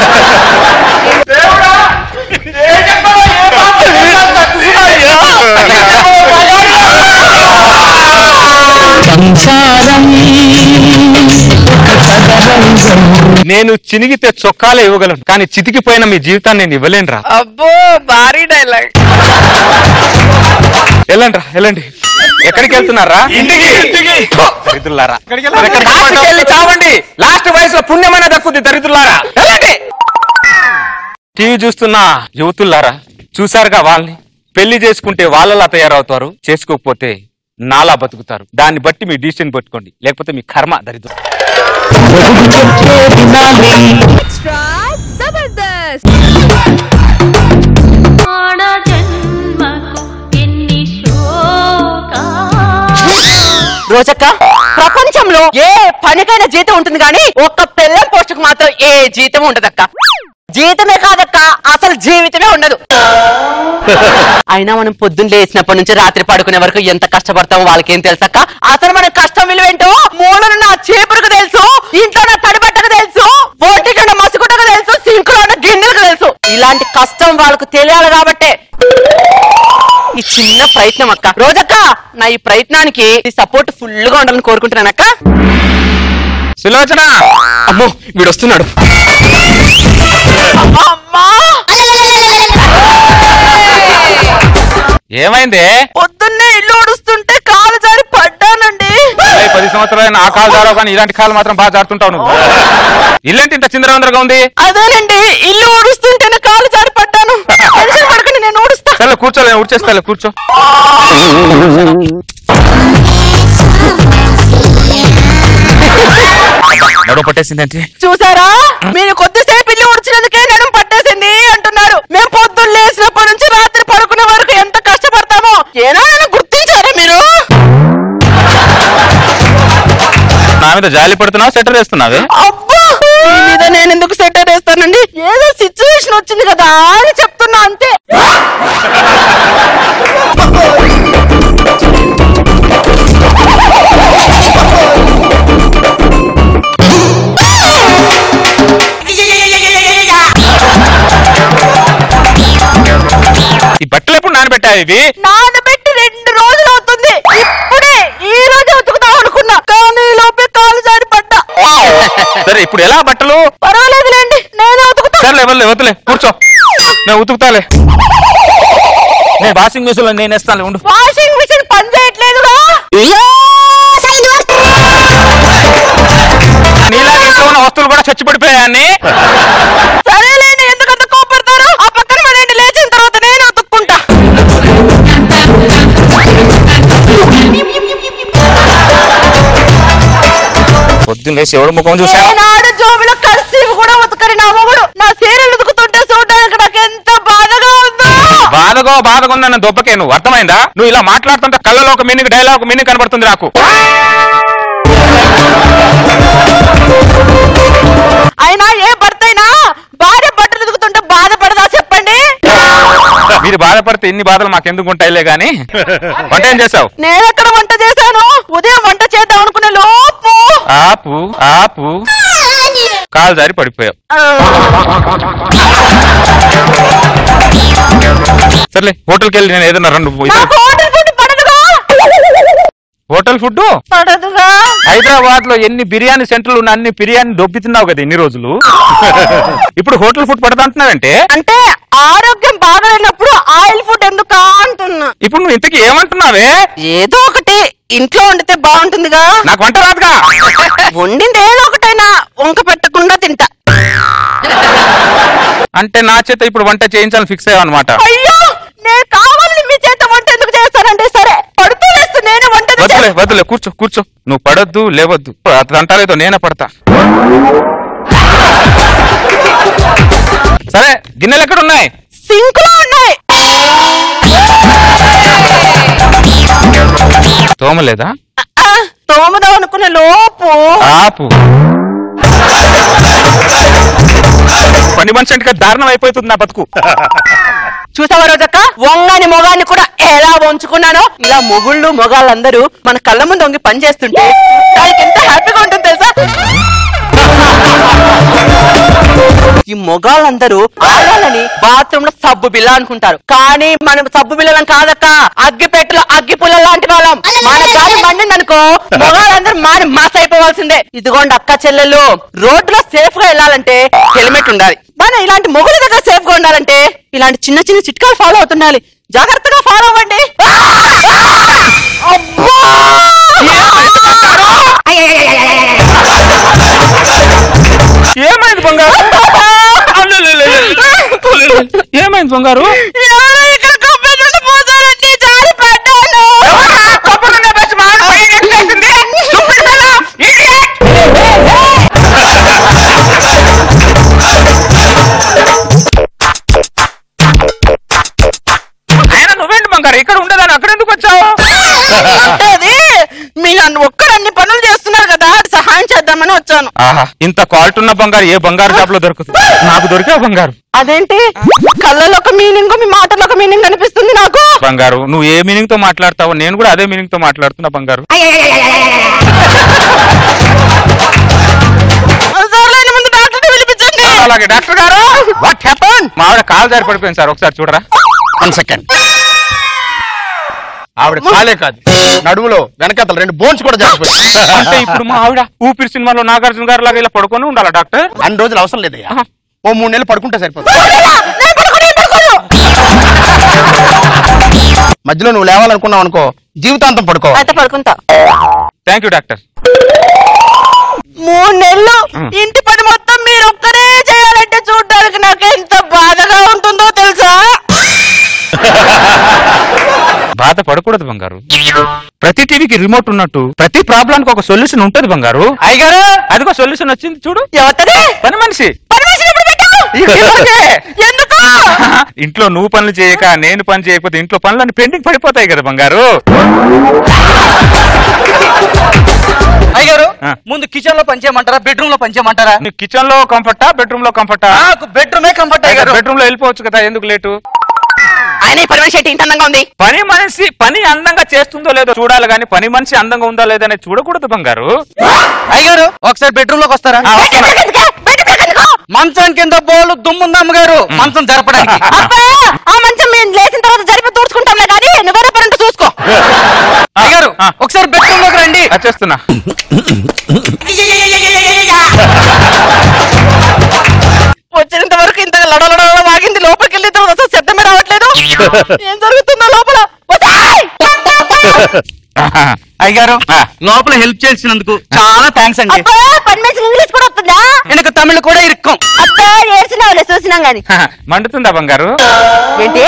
నేను చినిగితే చొక్కాలే ఇవ్వగలను కానీ చితికిపోయిన మీ జీవితాన్ని నేను ఇవ్వలేనురా అబ్బో భారీ డైలాగ్ వెళ్ళండి రా వెళ్ళండి ఎక్కడికి వెళ్తున్నారా ఇంటికి దరిద్రులారా కాశీకి వెళ్ళి చావండి లాస్ట్ వయసులో పుణ్యమైన దక్కుద్ది దరిద్రులారా వెళ్ళండి టీవీ చూస్తున్న యువతుల్లారా చూసారుగా వాళ్ళని పెళ్లి చేసుకుంటే వాళ్ళలా తయారవుతారు చేసుకోకపోతే నాలా బతుకుతారు దాన్ని బట్టి మీ డిసిషన్ పెట్టుకోండి లేకపోతే మీ కర్మ దరిద్రం జబర్దస్త్ ఆడ జన్మకు ఎన్ని శోకాలు. రోజక్క ప్రపంచంలో ఏ పనికైనా జీతం ఉంటుంది కానీ ఒక్క పిల్లం పోస్టుకు మాత్రం ఏ జీతం ఉండదక్క జీతమే కాదక్క అసలు జీవితమే ఉండదు అయినా మనం పొద్దున్న లేచినప్పటి నుంచి రాత్రి పడుకునే వరకు ఎంత కష్టపడతామో వాళ్ళకేం తెలుసక్క అసలు మన కష్టం విలువేంటో మూలనున్న ఆ చీపురుకు తెలుసు ఇంట్లో ఉన్న తడిబట్టకు తెలుసు ఒంటికి ఉన్న మసుగుటకు తెలుసు సింకులో ఉన్న గిన్నెలకు తెలుసు ఇలాంటి కష్టం వాళ్ళకు తెలియాలి కాబట్టే ఈ చిన్న ప్రయత్నం అక్క రోజక్క నా ఈ ప్రయత్నానికి సపోర్ట్ ఫుల్ గా ఉండాలని కోరుకుంటున్నానక్క సులోచన అమ్మో వీడు వస్తున్నాడు అమ్మా ఏమైంది పొద్దున్నే ఇల్లు ఊడుస్తుంటే కాలు జారి పడ్డానండి ఏ పది సంవత్సరాలు ఆ కాలు జారవు కానీ ఇలాంటి కాలు మాత్రం బాగా జారుతుంటావు నువ్వు ఇల్లేంటి ఇంత చిందరవందరగా ఉంది అదేనండి ఇల్లు ఊడుస్తుంటేనే కాలు జారి పడ్డాను టెన్షన్ పడకండి నేను ఊడుస్తా సరే కూర్చోలే ఊడ్చేస్తా కూర్చో నడుము పట్టేసిందంటే చూసారా మీరు కొద్దిసేపు ఇల్లు ఊడ్చినందుకే నడుము పట్టేసింది అంటున్నారు మేము పొద్దున్న లేచినప్పటి నుంచి రాత్రి పడుకునే వరకు ఎంత కష్టపడతామో ఏనాడైనా గుర్తించారా మీరు నా మీద జాలి పడుతున్నావు సెటర్ వేస్తున్నావే అబ్బా మీ మీద నేను ఎందుకు సెటర్ వేస్తానండి ఏదో సిచ్యువేషన్ వచ్చింది కదా అని చెప్తున్నా అంతే ఈ బట్టలు ఎప్పుడు నానబెట్టావు ఇవి నానబెట్టి రెండు రోజులు అవుతుంది ఇప్పుడే ఈ రోజు ఉతుకుతాం అనుకున్నా కానీ ఈ లోపే కాలు జారి పడ్డా సరే ఇప్పుడు ఎలా బట్టలు పర్వాలేదులేండి నేనే ఉతుకుతా సర్లే వదిలే వదిలే కూర్చో నేను ఉతుకుతాలే నేను వాషింగ్ మిషన్ లో నేను వేస్తాను ఉండు వాషింగ్ మిషన్ పని చేయట్లేదురా నీలాగా ఇంట్లో ఉన్న వస్తువులు కూడా చచ్చి పడిపోయాయని సరేలేండి ఎందుకంత కోపడతారు ఆ పక్కన పడండి లేచిన తర్వాత నేను ఉతుక్కుంటా పొద్దున్న లేచి ఎవడు ముఖం చూసా ఏనాడు జోబులో కర్సీవ్ కూడా ఉతకరి నా మొగుడు నా సీరియల్ ఉతుకుతుంటే చూడడానికి నాకు ఎంత బాధగా ఉందో బాధగో బాధగా ఉందన్న దొబ్బకే నువ్వు అర్థమైందా నువ్వు ఇలా మాట్లాడుతుంటే కళ్ళలో ఒక మీనింగ్ డైలాగ్ ఒక మీనింగ్ కనబడుతుంది నాకు అయినా ఏ భర్త అయినా భార్య బట్టలు ఉతుకుతుంటే బాధపడదా చెప్పండి మీరు బాధపడితే ఇన్ని బాధలు మాకెందుకు ఉంటాయిలే గాని వంట ఏం చేసావు నేనెక్కడ వంట చేశాను ఉదయం వంట చేద్దాం అనుకునే లోపు ఆపు ఆపు కాలు జారి పడిపోయావు సర్లే హోటల్కి వెళ్ళి నేను ఏదన్నా రెండు నాకు హోటల్ ఫుడ్ పడదుగా హోటల్ ఫుడ్ పడదుగా హైదరాబాద్ లో ఎన్ని బిర్యానీ సెంటర్లు ఉన్న అన్ని బిర్యానీ దొబ్బి తిన్నావు కదా ఇన్ని రోజులు ఇప్పుడు హోటల్ ఫుడ్ పడదంటున్నావంటే అంటే ఆరోగ్యం బాగలేనప్పుడు ఆయిల్ ఫుడ్ ఎందుకా అంటున్నా ఇప్పుడు నువ్వు ఇంతకి ఏమంటున్నావే ఏదో ఒకటి ఇంట్లో వండితే బాగుంటుందిగా నాకు వంట రాదుగా వండింది ఏదో ఒకటైనా వంక పెట్టకుండా తింటా అంటే నా చేత ఇప్పుడు వంట చేయించాలని ఫిక్స్ అయ్యావు అనమాట అయ్యో నేను కావాలని మీ చేత వంట ఎందుకు చేస్తానంటే సరే పడుతూ లేస్తూ నేనే వంట వద్దులే వద్దులే కూర్చో కూర్చో నువ్వు పడొద్దు లేవద్దు అది అంటారేదో నేనే పడతా సరే గిన్నెలు ఎక్కడ ఉన్నాయి సింక్ లో ఉన్నాయి తోమలేదా ఆ, తోమదాం అనుకునే లోపు ఆపు పని మనిషి అంటే దారుణం అయిపోతుంది నా బతుకు చూసావా రోజక్క వంగని మొగాన్ని కూడా ఎలా వంచుకున్నానో ఇలా మొగుళ్ళు మొగాళ్ళందరూ మన కళ్ళ ముందు వంగి పని చేస్తుంటే దానికి ఎంత హ్యాపీగా ఉంటుంది తెలుసా ఈ మొగాళ్ళందరూ ఆడాలని బాత్రూమ్ లో సబ్బు బిల్ల అనుకుంటారు కానీ మనం సబ్బు బిల్లలం కాదక్క అగ్గి పెట్టెలో అగ్గి పుల్ల లాంటి వాళ్ళం మన గాలి మండింది అనుకో మొగాళ్ళందరూ మాని మాస్ అయిపోవాల్సిందే ఇదిగోండి అక్క చెల్లెలు రోడ్డులో సేఫ్ గా వెళ్ళాలంటే హెల్మెట్ ఉండాలి మన ఇలాంటి మొగుల దగ్గర సేఫ్ గా ఉండాలంటే ఇలాంటి చిన్న చిన్న చిట్కాలు ఫాలో అవుతుండాలి జాగ్రత్తగా ఫాలో అవ్వండి అబ్బా! ఏమైంది బంగారు ఏమైంది బంగారు ఎవరో ఇక్కడ కొబ్బరి నుండి పోసారండి, జారి పడ్డాను. ఆయన నువ్వేంటి బంగారు ఇక్కడ ఉండదాని అక్కడ ఎందుకు వచ్చావు అంటే అది మీ నన్ను ఒక్కరు అన్ని పనులు చేస్తున్నారు కదా సహాయం చేద్దామని వచ్చాను ఆహా ఇంత క్వాలిటీ ఉన్న బంగారు ఏ బంగారు షాప్ లో దొరుకుతుంది నాకు దొరికా బంగారు అదేంటి కళ్ళలో ఒక మీనింగ్ మీ మాటలో ఒక మీనింగ్ అనిపిస్తుంది నాకు బంగారు నువ్వు ఏ మీనింగ్ తో మాట్లాడతావు నేను కూడా అదే మీనింగ్ తో మాట్లాడుతున్నా బంగారు సర్లేని ముందు డాక్టర్ పిలిపించండి అలాగే డాక్టర్ గారు వాట్ హ్యాపన్ మా ఆవిడ కాలు జారి పడిపోయింది సార్ ఒకసారి చూడరా వన్ సెకండ్ ఆవిడ కాలే కాదు నడుములో వెనకాతలు రెండు బోన్స్ కూడా జారిపోయి అంటే ఇప్పుడు మా ఆవిడ ఊపిరి సినిమాలో నాగార్జున గారు లాగా ఇలా పడుకొని ఉండాలా డాక్టర్ అన్ని రోజులు అవసరం లేదయ్యా ఓ మూడు నెలలు పడుకుంటే సరిపోతుంది నేను పడుకోను, నేను పడుకోను. మధ్యలో నువ్వు లేవాలనుకున్నావు అనుకో జీవితాంతం పడుకో అయితే పడుకుంటా థ్యాంక్ యూ డాక్టర్ మూడు నెలలు ఇంటి పని మొత్తం మీరు ఒక్కరే చేయాలంటే చూడడానికి నాకు ఎంత బాధగా ఉంటుందో తెలుసా బాధ పడకూడదు బంగారు ప్రతి టీవీకి రిమోట్ ఉన్నట్టు ప్రతి ప్రాబ్లానికి ఒక సొల్యూషన్ ఉంటది బంగారు అయ్యగారు అదిగో సొల్యూషన్ వచ్చింది చూడు ఎవతది పని మనిషి పని మనిషిని ఎప్పుడు పెట్టావు? ఇలాగే. ఎందుకు ఇంట్లో నువ్వు పనులు చేయక నేను పని చేయకపోతే ఇంట్లో పనులన్నీ పెండింగ్ పడిపోతాయి కదా బంగారు అయ్యారు ఆ. ముందు కిచెన్ లో పనిచేయమంటారా బెడ్రూమ్ లో పనిచేయమంటారా నీకు కిచెన్ లో కంఫర్టా బెడ్రూమ్ లో కంఫర్టా నాకు బెడ్రూమే కంఫర్ట్ అయ్యారు బెడ్రూమ్ లో వెళ్ళిపోవచ్చు కదా ఎందుకు లేటు ఆయన ఈ పని మనిషి ఏంటి ఇంత అందంగా ఉంది పని మనిషి పని అందంగా చేస్తుందో లేదో చూడాలి కానీ పని మనిషి అందంగా ఉందా లేదా అనేది చూడకూడదు బంగారు అయ్యారు ఒకసారి బెడ్రూమ్ లోకి వస్తారా ఆ, వస్తున్నా. ఎందుకు? బయట ఎందుకు? మంచం కింద బోలు దుమ్ముంది అమ్మగారు మంచం జరపడానికి అబ్బా, ఆ మంచం మేము లేచిన తర్వాత జరిపి తూర్చుకుంటాంలే కానీ నువ్వేరే పని చూసుకో అయ్యారు ఆ. ఒకసారి బెడ్రూమ్ లోకి రండి వచ్చేస్తున్నా వచ్చినంత వరకు ఇంత లడలడ వాగింది లోపలికి వెళ్ళిన తర్వాత అసలు శబ్దమే రావట్లేదు ఏం జరుగుతుందో లోపల వసాయ్! అయ్యారు ఆ. లోపల హెల్ప్ చేసినందుకు చాలా థ్యాంక్స్ అండి అబ్బా పని మనిషి ఇంగ్లీష్ కూడా వస్తుందా వెనక తమిళ్ కూడా ఇరుక్కం అబ్బా ఏడ్చినావులే చూసినాం గాని మండుతుందా బంగారు ఏంటి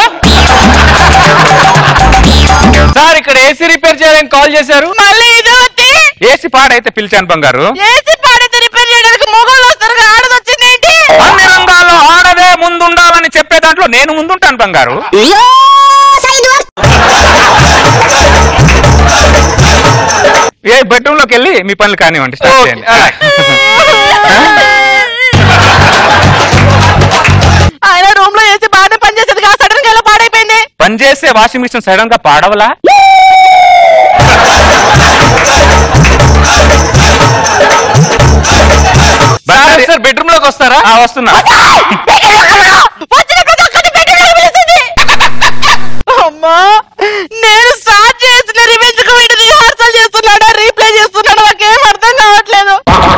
సార్ ఇక్కడ ఏసీ రిపేర్ చేయాలని కాల్ చేశారు మళ్ళీ ఇది వచ్చి ఏసీ పాడైతే పిలిచాను బంగారు ఏసీ పాడితే రిపేర్ చేయడానికి మొగోళ్ళు వస్తారు కదా, ఆడది వచ్చింది ఏంటి అన్ని రంగాల్లో ఆడదే ముందుండాలని చెప్పే దాంట్లో నేను ముందుంటాను బంగారు ఏ బెడ్రూమ్ లోకి వెళ్ళి మీ పనులు కానివ్వండి స్టార్ట్ చేయండి ఆయన రూమ్ లో ఏసీ బాగానే పనిచేసేది కదా సడన్ గా ఎలా పాడైపోయింది పని చేసే వాషింగ్ మిషన్ సడన్ గా పాడవలా సార్ బెడ్రూమ్ లోకి వస్తారా వస్తున్నా వచ్చిన ప్రతి ఒక్కరిని బెడ్రూమ్ లోకి పిలుస్తుంది. అమ్మా నేను స్టార్ట్ చేసిన రివెంజ్ కు వీడు రిహార్సల్ చేస్తున్నాడా రీప్లే చేస్తున్నాడా నాకేం అర్థం కావట్లేదు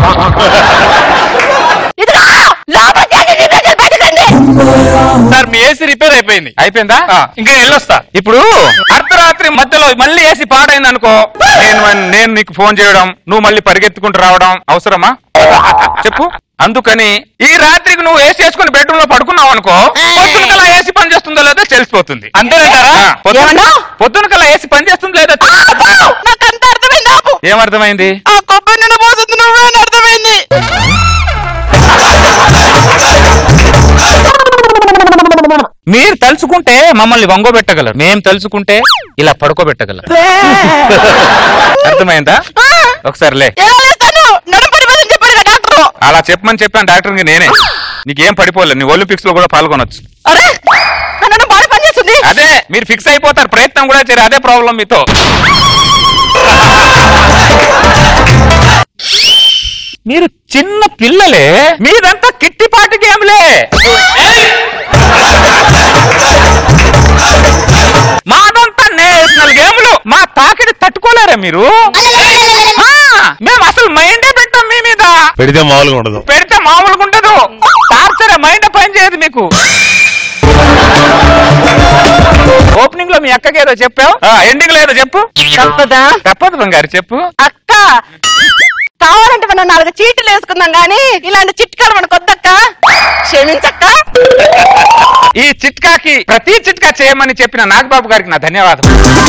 ఇదిగో, లోపలికి వెళ్ళి replay చేసి బయటకు రండి. సార్ మీ ఏసీ రిపేర్ అయిపోయింది అయిపోయిందా ఇంకా వెళ్ళొస్తా ఇప్పుడు అర్ధరాత్రి మధ్యలో మళ్ళీ ఏసీ పాడైంది అనుకో నేను నేను నీకు ఫోన్ చేయడం నువ్వు మళ్ళీ పరిగెత్తుకుంటూ రావడం అవసరమా చెప్పు అందుకని ఈ రాత్రికి నువ్వు ఏసీ వేసుకుని బెడ్రూమ్ లో పడుకున్నావు అనుకో పొద్దున కల్లా ఏసీ పని చేస్తుందో లేదో తెలిసిపోతుంది అంతేనంటారా పొద్దున ఏమన్నా? పొద్దున కల్లా ఏసీ పని చేస్తుందో లేదో అబ్బో, నాకు అంత అర్థమైంది ఆపు. ఏమర్థమైంది ఆ కొబ్బరి నూనె పోసింది నువ్వే అని అర్థమైంది మీరు తలుచుకుంటే మమ్మల్ని వంగోబెట్టగలరు మేం తలుచుకుంటే ఇలా పడుకోబెట్టగలరు అర్థమైందా ఒకసారి లే ఎలా లేస్తాను నడుము పడిపోతుందని చెప్పారు కదా డాక్టర్ అలా చెప్పమని చెప్పాను డాక్టర్కి నేనే నీకేం పడిపోలేదు నీ ఒలింపిక్స్ లో కూడా పాల్గొనొచ్చు అరే నా నడుము బాగా పనిచేస్తుంది అదే మీరు ఫిక్స్ అయిపోతారు ప్రయత్నం కూడా చేయరు అదే ప్రాబ్లం మీతో మీరు చిన్న పిల్లలే మీదంతా కిట్టిపాటి గేమ్లే మాదంతా నేషనల్ గేమ్లు మా తాకిడి తట్టుకోలేరా మీరు ఆ, మేము అసలు మైండే పెట్టాం మీ మీద పెడితే మామూలుగా ఉండదు పెడితే మామూలుగా ఉండదు టార్చర్ మైండ్ పని చేయదు మీకు ఓపెనింగ్ లో మీ అక్కకి ఏదో చెప్పావు ఎండింగ్ లో ఏదో చెప్పు తప్పదా తప్పదు బంగారు చెప్పు అక్క కావాలంటే మనం నాలుగు చీట్లు వేసుకుందాం గానీ ఇలాంటి చిట్కాలు మనకు వద్దక్క క్షమించక్క ఈ చిట్కాకి ప్రతి చిట్కా చేయమని చెప్పిన నాగబాబు గారికి నా ధన్యవాదం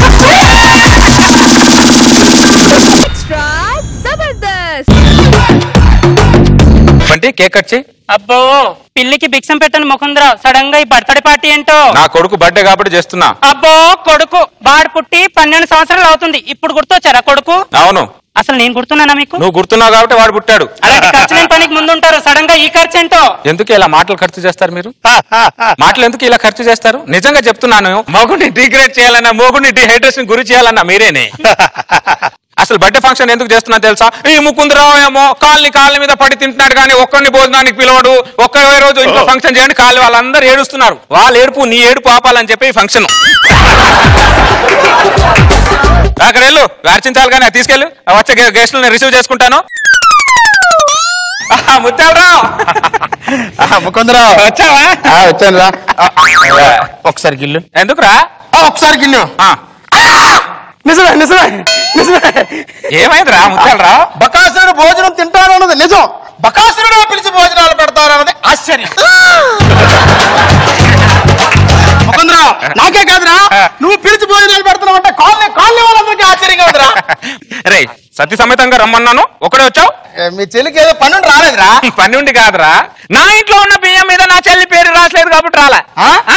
బంటి కేక్ కట్ చేయి అబ్బో పిల్లికి భిక్షం పెట్టని ముకుందరా సడన్ గా ఈ బర్త్డే పార్టీ ఏంటో నా కొడుకు బర్త్డే కాబట్టి చేస్తున్నా అబ్బో కొడుకు వాడు పుట్టి పన్నెండు సంవత్సరాలు అవుతుంది ఇప్పుడు గుర్తొచ్చారా కొడుకు అవును అసలు నేను గుర్తున్నానా మీకు నువ్వు గుర్తున్నావు కాబట్టి వాడు పుట్టాడు అలాంటి ఖర్చు లేని పనికి ముందుంటారు సడన్ గా ఈ ఖర్చు ఏంటో ఎందుకు ఇలా మాటలు ఖర్చు చేస్తారు మీరు మాటలు ఎందుకు ఇలా ఖర్చు చేస్తారు నిజంగా చెప్తున్నాను మగుడిని డిగ్రేడ్ చేయాలన్నా మోగుడిని డిహైడ్రేషన్ గురి చేయాలన్నా మీరేనే అసలు బర్త్డే ఫంక్షన్ ఎందుకు చేస్తున్నా తెలుసా ఈ ముకుందరావు ఏమో కాలనీ కాలనీ మీద పడి తింటున్నాడు కానీ ఒక్కరిని భోజనానికి పిలవడు ఒక్క రోజు ఇంట్లో ఫంక్షన్ చేయండి కాలనీ వాళ్ళందరూ ఏడుస్తున్నారు వాళ్ళ ఏడుపు నీ ఏడుపు ఆపాలని చెప్పి ఈ ఫంక్షన్ అక్కడ వెళ్ళు అర్చించాలి కానీ అది తీసుకెళ్ళు ఆ వచ్చే గే- గెస్టులను రిసీవ్ చేసుకుంటాను ఆహా, ముత్యాలరావు ముకుందరా వచ్చావా వచ్చాను రా ఒకసారి గిల్లు ఎందుకురా ఒకసారి గిన్నె ఆ, నిజమే నిజమే నిజమే ఏమైందిరా ముత్యాలరావు బకాసుడు భోజనం తింటానన్నది నిజం బకాసురుడే పిలిచి భోజనాలు పెడతారన్నది ఆశ్చర్యం ముకుందరావు నాకే కాదురా నువ్వు పిలిచి భోజనాలు పెడుతున్నావు అంటే కాలనీ కాలనీ వాళ్ళందరికీ ఆశ్చర్యంగా ఉందిరా రే సత్య సమేతంగా రమ్మన్నాను ఒకడే వచ్చావు ఏ, మీ చెల్లికి ఏదో పని ఉండి రాలేదురా పని ఉండి కాదురా నా ఇంట్లో ఉన్న బియ్యం మీద నా చెల్లి పేరు రాసలేదు కాబట్టి రాలా ఆ? ఆ.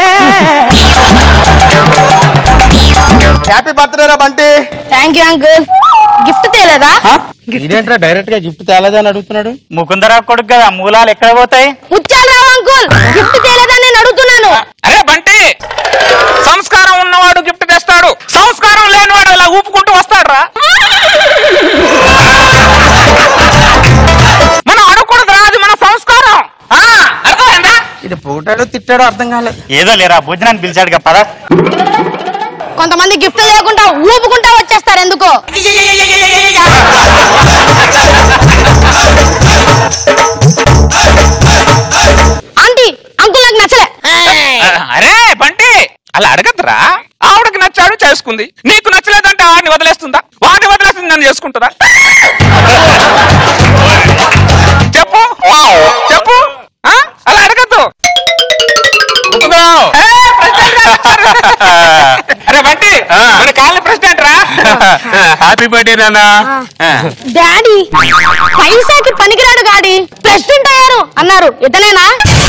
హ్యాపీ బర్త్డే రా Bunty thank you uncle gift తేలేదా ఇదేంట్రా డైరెక్ట్ గా గిఫ్ట్ తేలేదని అడుగుతున్నాడు ముకుందరావు కొడుకు కదా మూలాలు ఎక్కడ పోతాయి ముత్యాలరావు అంకుల్ గిఫ్ట్ తేలేదా నేను అడుగుతున్నాను అరే బంటి సంస్కారం ఉన్నవాడు గిఫ్ట్ తెస్తాడు సంస్కారం లేనివాడు ఇలా ఊపుకుంటూ వస్తాడురా మనం అడగకూడదు రాదు మన సంస్కారం ఆ, అర్థమైందా ఇది పోటాడో తిట్టాడో అర్థం కాలేదు ఏదో లేరా భోజనాన్ని పిలిచాడు పద కొంతమంది గిఫ్ట్ లేకుండా ఊపుకుంటా వచ్చేస్తారు ఎందుకో ఆంటీ అంకుల్ నాకు నచ్చలే అరే బంటి అలా అడగద్దురా ఆవిడకి నచ్చాడు చేసుకుంది నీకు నచ్చలేదంటే ఆడిని వదిలేస్తుందా వాడిని వదిలేస్తుంది నన్ను చేసుకుంటుందా చెప్పు చెప్పు ఆ? అలా అడగద్దు ఏ, ప్రెసిడెంట్ గారు వచ్చారు. అరే బంటి మన కాలనీ ప్రెసిడెంట్ రా హ్యాపీ బర్త్డే నాన్న డాడీ పైసాకి పనికిరాడు గాడి ప్రెసిడెంట్ అయ్యారు అన్నారు ఇతనేనా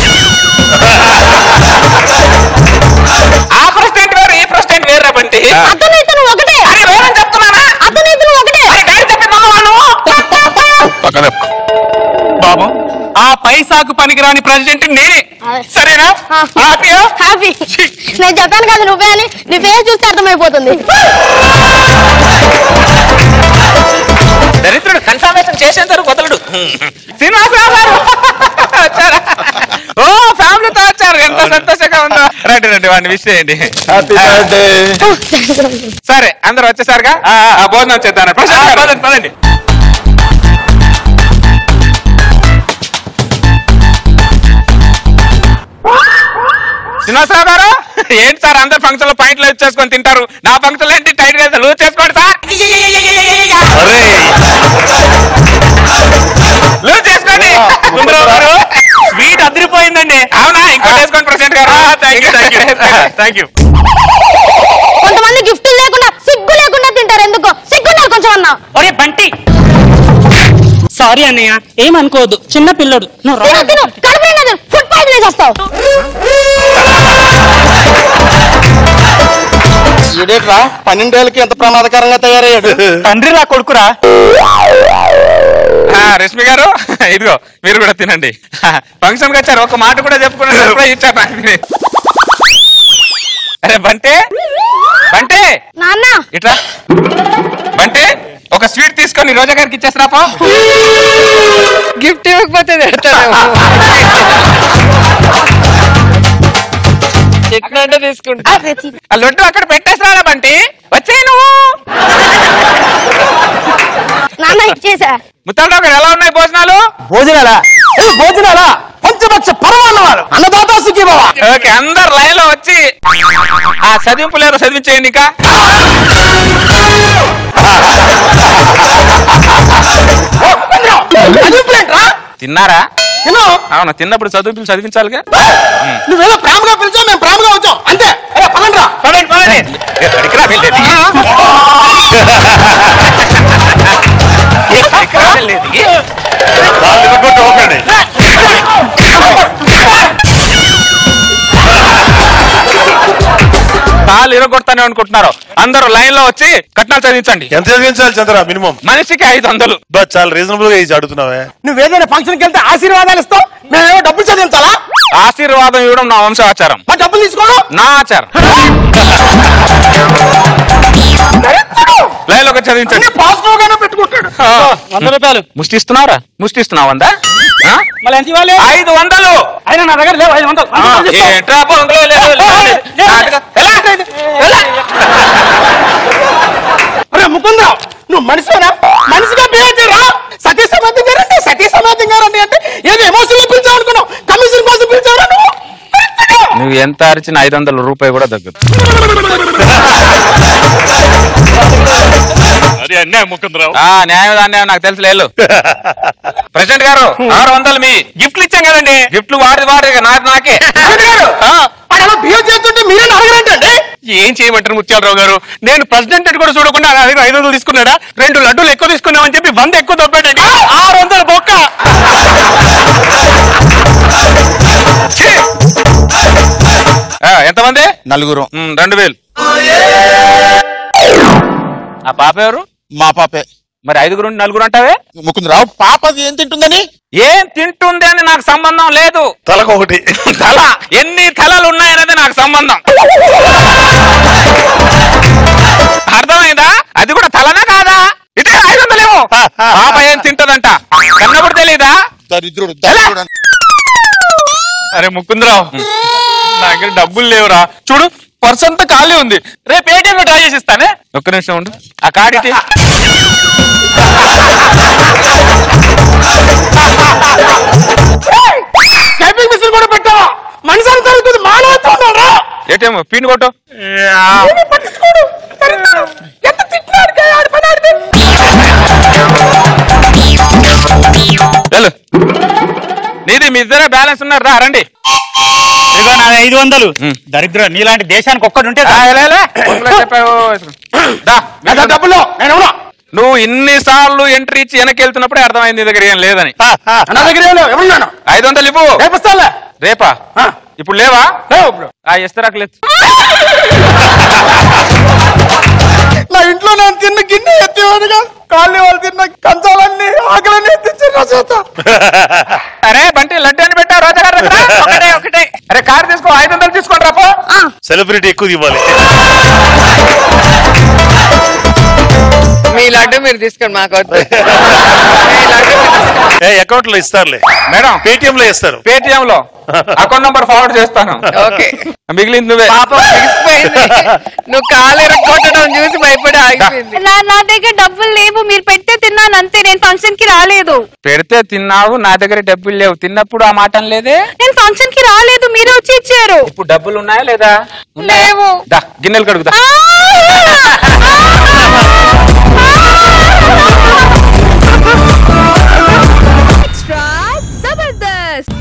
ఆ ప్రెసిడెంట్ వేరు ఈ ప్రెసిడెంట్ వేరు రా బంటి అతను ఇతను ఒకటే అరే వేరని చెప్తున్నానా అతను ఇతను ఒకటే అరే గాడి చెప్పింది నువ్వు బాబు ఆ పైసాకు పనికిరాని ప్రెసిడెంట్ నేనే సరేనా హ్యాపీయా హ్యాపీ నేను చెప్పాను కదా నువ్వే అని నీ ఫేస్ చూస్తే అర్థమైపోతుంది దరిద్రుడు కన్ఫర్మేషన్ చేసేంత వరకు వదలడు శ్రీనివాసరావు గారు వచ్చారా ఓ ఫ్యామిలీతో వచ్చారు ఎంత సంతోషంగా ఉందో రండి రండి వాడిని విష్ చేయండి హ్యాపీ బర్త్డే సరే అందరూ వచ్చేసారుగా ఆ, భోజనం చేద్దాం ప్రశాంత్ గారు, పదండి పదండి శ్రీనివాసరావు గారు ఏంటి సార్ అందరు ఫంక్షన్ లో పాయింట్లు చేసుకొని తింటారు నా ఫంక్షన్ ఏంటి టైట్ గా లూజ్ చేసుకోండి సార్ లూజ్ చేసుకోండి సుందరరావు గారు స్వీట్ అదిరిపోయిందండి అవునా ఇంకోటి వేసుకోండి ప్రెసిడెంట్ గారు thank you thank you thank you కొంతమంది గిఫ్ట్ లేకుండా సిగ్గు లేకుండా తింటారు ఎందుకో సిగ్గున్నారు కొంచెం అన్నా ఒరే బంటి సారీ అన్నయ్య ఏమనుకోవద్దు చిన్న పిల్లడు నువ్వు రా. తిను తిను కడుపు నిండా తిను ఫుడ్ పాయిజన్ వేసి వస్తావు ఇదేట్రా పన్నెండేళ్ళకి ఎంత ప్రమాదకరంగా తయారయ్యాడు తండ్రి రా కొడుకురా ఆ, రష్మి గారు ఇదిగో మీరు కూడా తినండి ఫంక్షన్ కి వచ్చారు ఒక మాట కూడా చెప్పుకున్నారు ఎప్పుడో ఇచ్చారు నాకు తిని. అరే బంటే బంటే నాన్న ఇట్రా బంటే ఒక స్వీట్ తీసుకొని రోజా గారికి ఇచ్చేసిరా పో గిఫ్ట్ ఇవ్వకపోతే తిడతాడేమో ఎట్లంటే తీసుకుంటా ఆ లడ్డు అక్కడ పెట్టేసిరా బంటి వచ్చే నువ్వు నాన్న ఇచ్చేసా ముత్తాలరావు గారు ఎలా ఉన్నాయి భోజనాలు భోజనాలా ఏ భోజనాలా పంచపక్ష పరమాన్నవాడు అన్నదాత సుఖీభవ ఓకే అందరు లైన్ లో వచ్చి ఆ చదివింపు లేరు చదివించేయండి ఇంకా చదివింపులేంట్రా తిన్నారా తిను అవును తిన్నప్పుడు చదువులు చదివించాలిగా నువ్వేదో ప్రేమగా పిలిచావు మేము ప్రేమగా వచ్చాం అంతే అరే పదండ్రా పదండి పదండి ఏ, ఎక్కడికి రా వెళ్ళేది? ఎక్కడికి రా వెళ్ళేది? కాలు ఇరగొడతానే అనుకుంటున్నారు అందరూ లైన్ లో వచ్చి కట్నాలు చదివించండి ఎంత చదివించాలి చంద్ర మినిమం మనిషికి ఐదు వందలు బట్ చాలా రీజనబుల్ గా ఇచ్చి అడుగుతున్నావే నువ్వేదైనా ఫంక్షన్కి వెళ్తే ఆశీర్వాదాలు ఇస్తావు మేమేమో డబ్బులు చదివించాలా ఆశీర్వాదం ఇవ్వడం నా వంశాచారం మా డబ్బులు తీసుకోను నా ఆచారం లైన్ లోకి చదివించండి పాజిటివ్ గానే పెట్టుకుంటాడు వంద రూపాయలు ముష్టి ఇస్తున్నారా ముష్టి ఇస్తున్నావు వందా ఆ? మళ్ళీ ఎంత ఇవ్వాలి ఐదు వందలు అయినా నా దగ్గర లేవు ఐదు వందలు ఆ, ఏంట్రా బొంగులో లేదు, లేదు, లేదు. నాటుగా. ఎలా? ఎలా? అరే ముకుందరావు నువ్వు మనిషినా మనిషిగా బిహేవ్ చేయరా సతీ సమాధి గారు అంటే సతీ సమాధి గారు అంటే అంటే ఏదో ఎమోషన్ లో పిలిచావు అనుకున్నావు కమిషన్ కోసం పిలిచావురా నువ్వు నువ్వు ఎంత అరిచిన ఐదు వందల రూపాయి కూడా తగ్గదు అది అన్యాయం ముకుందరావు ఆ న్యాయం అన్యాయం నాకు తెలుసు లేదు ప్రెసిడెంట్ గారు ఆరు వందలు మీ గిఫ్ట్లు ఇచ్చాం కదండి గిఫ్ట్లు వాడి వాడి నాది నాకే ఆ, అలా బిహేవ్ చేస్తుంటే మీరేం అడగరంటండి ఏం చేయమంటారు ముత్యాలరావు గారు నేను ప్రెసిడెంట్ అని కూడా చూడకుండా నా దగ్గర ఐదు వందలు తీసుకున్నాడా రెండు లడ్డూలు ఎక్కువ తీసుకున్నామని చెప్పి వంద ఎక్కువ దొబ్బాడండి ఆరు వందలు బొక్క ఆ, ఎంతమంది నలుగురు ఉమ్, రెండు వేలు ఆ పాప ఎవరు మా పాపే మరి ఐదుగురు నలుగురు అంటావే ముకుందరావు పాపది ఏం తింటుందని ఏం తింటుంది అని నాకు సంబంధం లేదు తలకొకటి తల ఎన్ని తలలు ఉన్నాయనేది నాకు సంబంధం అర్థమైందా అది కూడా తలనా కాదా ఇదే ఐదు వందలేమో పాప ఏం తింటదంట కన్నప్పుడు తెలీదా దరిద్రుడు దరిద్రుడు అరే ముకుందరావు నా దగ్గర డబ్బులు లేవురా చూడు పర్స్ అంతా ఖాళీ ఉంది రేపు ఏటీఎం లో ట్రై చేసి ఇస్తానే ఒక్క నిమిషం ఉండు ఆ కార్డు ఇటీ. టైపింగ్ మిషన్ కూడా పెట్టావా మనిషి అని జరుగుతుంది మానవత్వం ఉండాలిరా. ఏటీఎం పిన్ కొట్టు ఏమీ పట్టించుకోడు దరిద్రుడు. ఎంత తిట్టినాడు కే ఆడి పని ఆడితే. వెళ్ళు నీది మీ ఇద్దరే బ్యాలెన్స్ ఉన్నారు రా రండి ఇదిగో నా ఐదు వందలు దరిద్ర నీలాంటి దేశానికి ఒక్కటి ఉంటే ఆ, లే, లే. ఊర్లో చెప్పావు. దా, నా దగ్గర డబ్బులు నేను ఎవరు నువ్వు ఇన్ని సార్లు ఎంట్రీ ఇచ్చి వెనక్కి వెళ్తున్నప్పుడే అర్థమైంది నీ దగ్గర ఏం లేదని నా దగ్గర ఏం లేవు ఎవరున్నాను ఐదు వందలు ఇవ్వు రేపు వస్తాలే రేపా ఆ. ఇప్పుడు లేవా లేవు ఇప్పుడు ఆ ఇస్తరాకులేదు నా ఇంట్లో నేను తిన్న గిన్నె ఎత్తివాడుగా కాళ్ళు వాళ్ళు తిన్న కంచాలన్నీ ఆకలన్నీ ఎత్తిచ్చారు నా చేత అరే బంటి లడ్డు అని పెట్టావు రోజా గారి దగ్గర ఒకటే ఒకటే అరే కారు తీసుకో ఐదు వందలు తీసుకోండి రాపో సెలబ్రిటీ ఎక్కువ ఇవ్వాలి మీ లడ్డు మీరు తీసుకోండి మాకు వద్దు. ఏ అకౌంట్ లో ఇస్తారులే మేడం పేటిఎం లో ఇస్తారు పేటిఎం లో అకౌంట్ నంబర్ ఫార్వర్డ్ చేస్తాను ఓకే మిగిలింది నువ్వే పాపం బిగిసిపోయింది నువ్వు కాలు ఎరగొట్టడం చూసి భయపడి ఆగిపోయింది నా నా దగ్గర డబ్బులు లేవు మీరు పెడితే తిన్నాను అంతే నేను ఫంక్షన్ కి రాలేదు పెడితే తిన్నావు నా దగ్గర డబ్బులు లేవు తిన్నప్పుడు ఆ మాట లేదే నేను ఫంక్షన్ కి రాలేదు మీరే వచ్చి ఇచ్చారు ఇప్పుడు డబ్బులు ఉన్నాయా లేదా ఉన్నాయా? లేవు. దా గిన్నెలు కడుగుదా ఎక్స్ట్రా జబర్దస్త్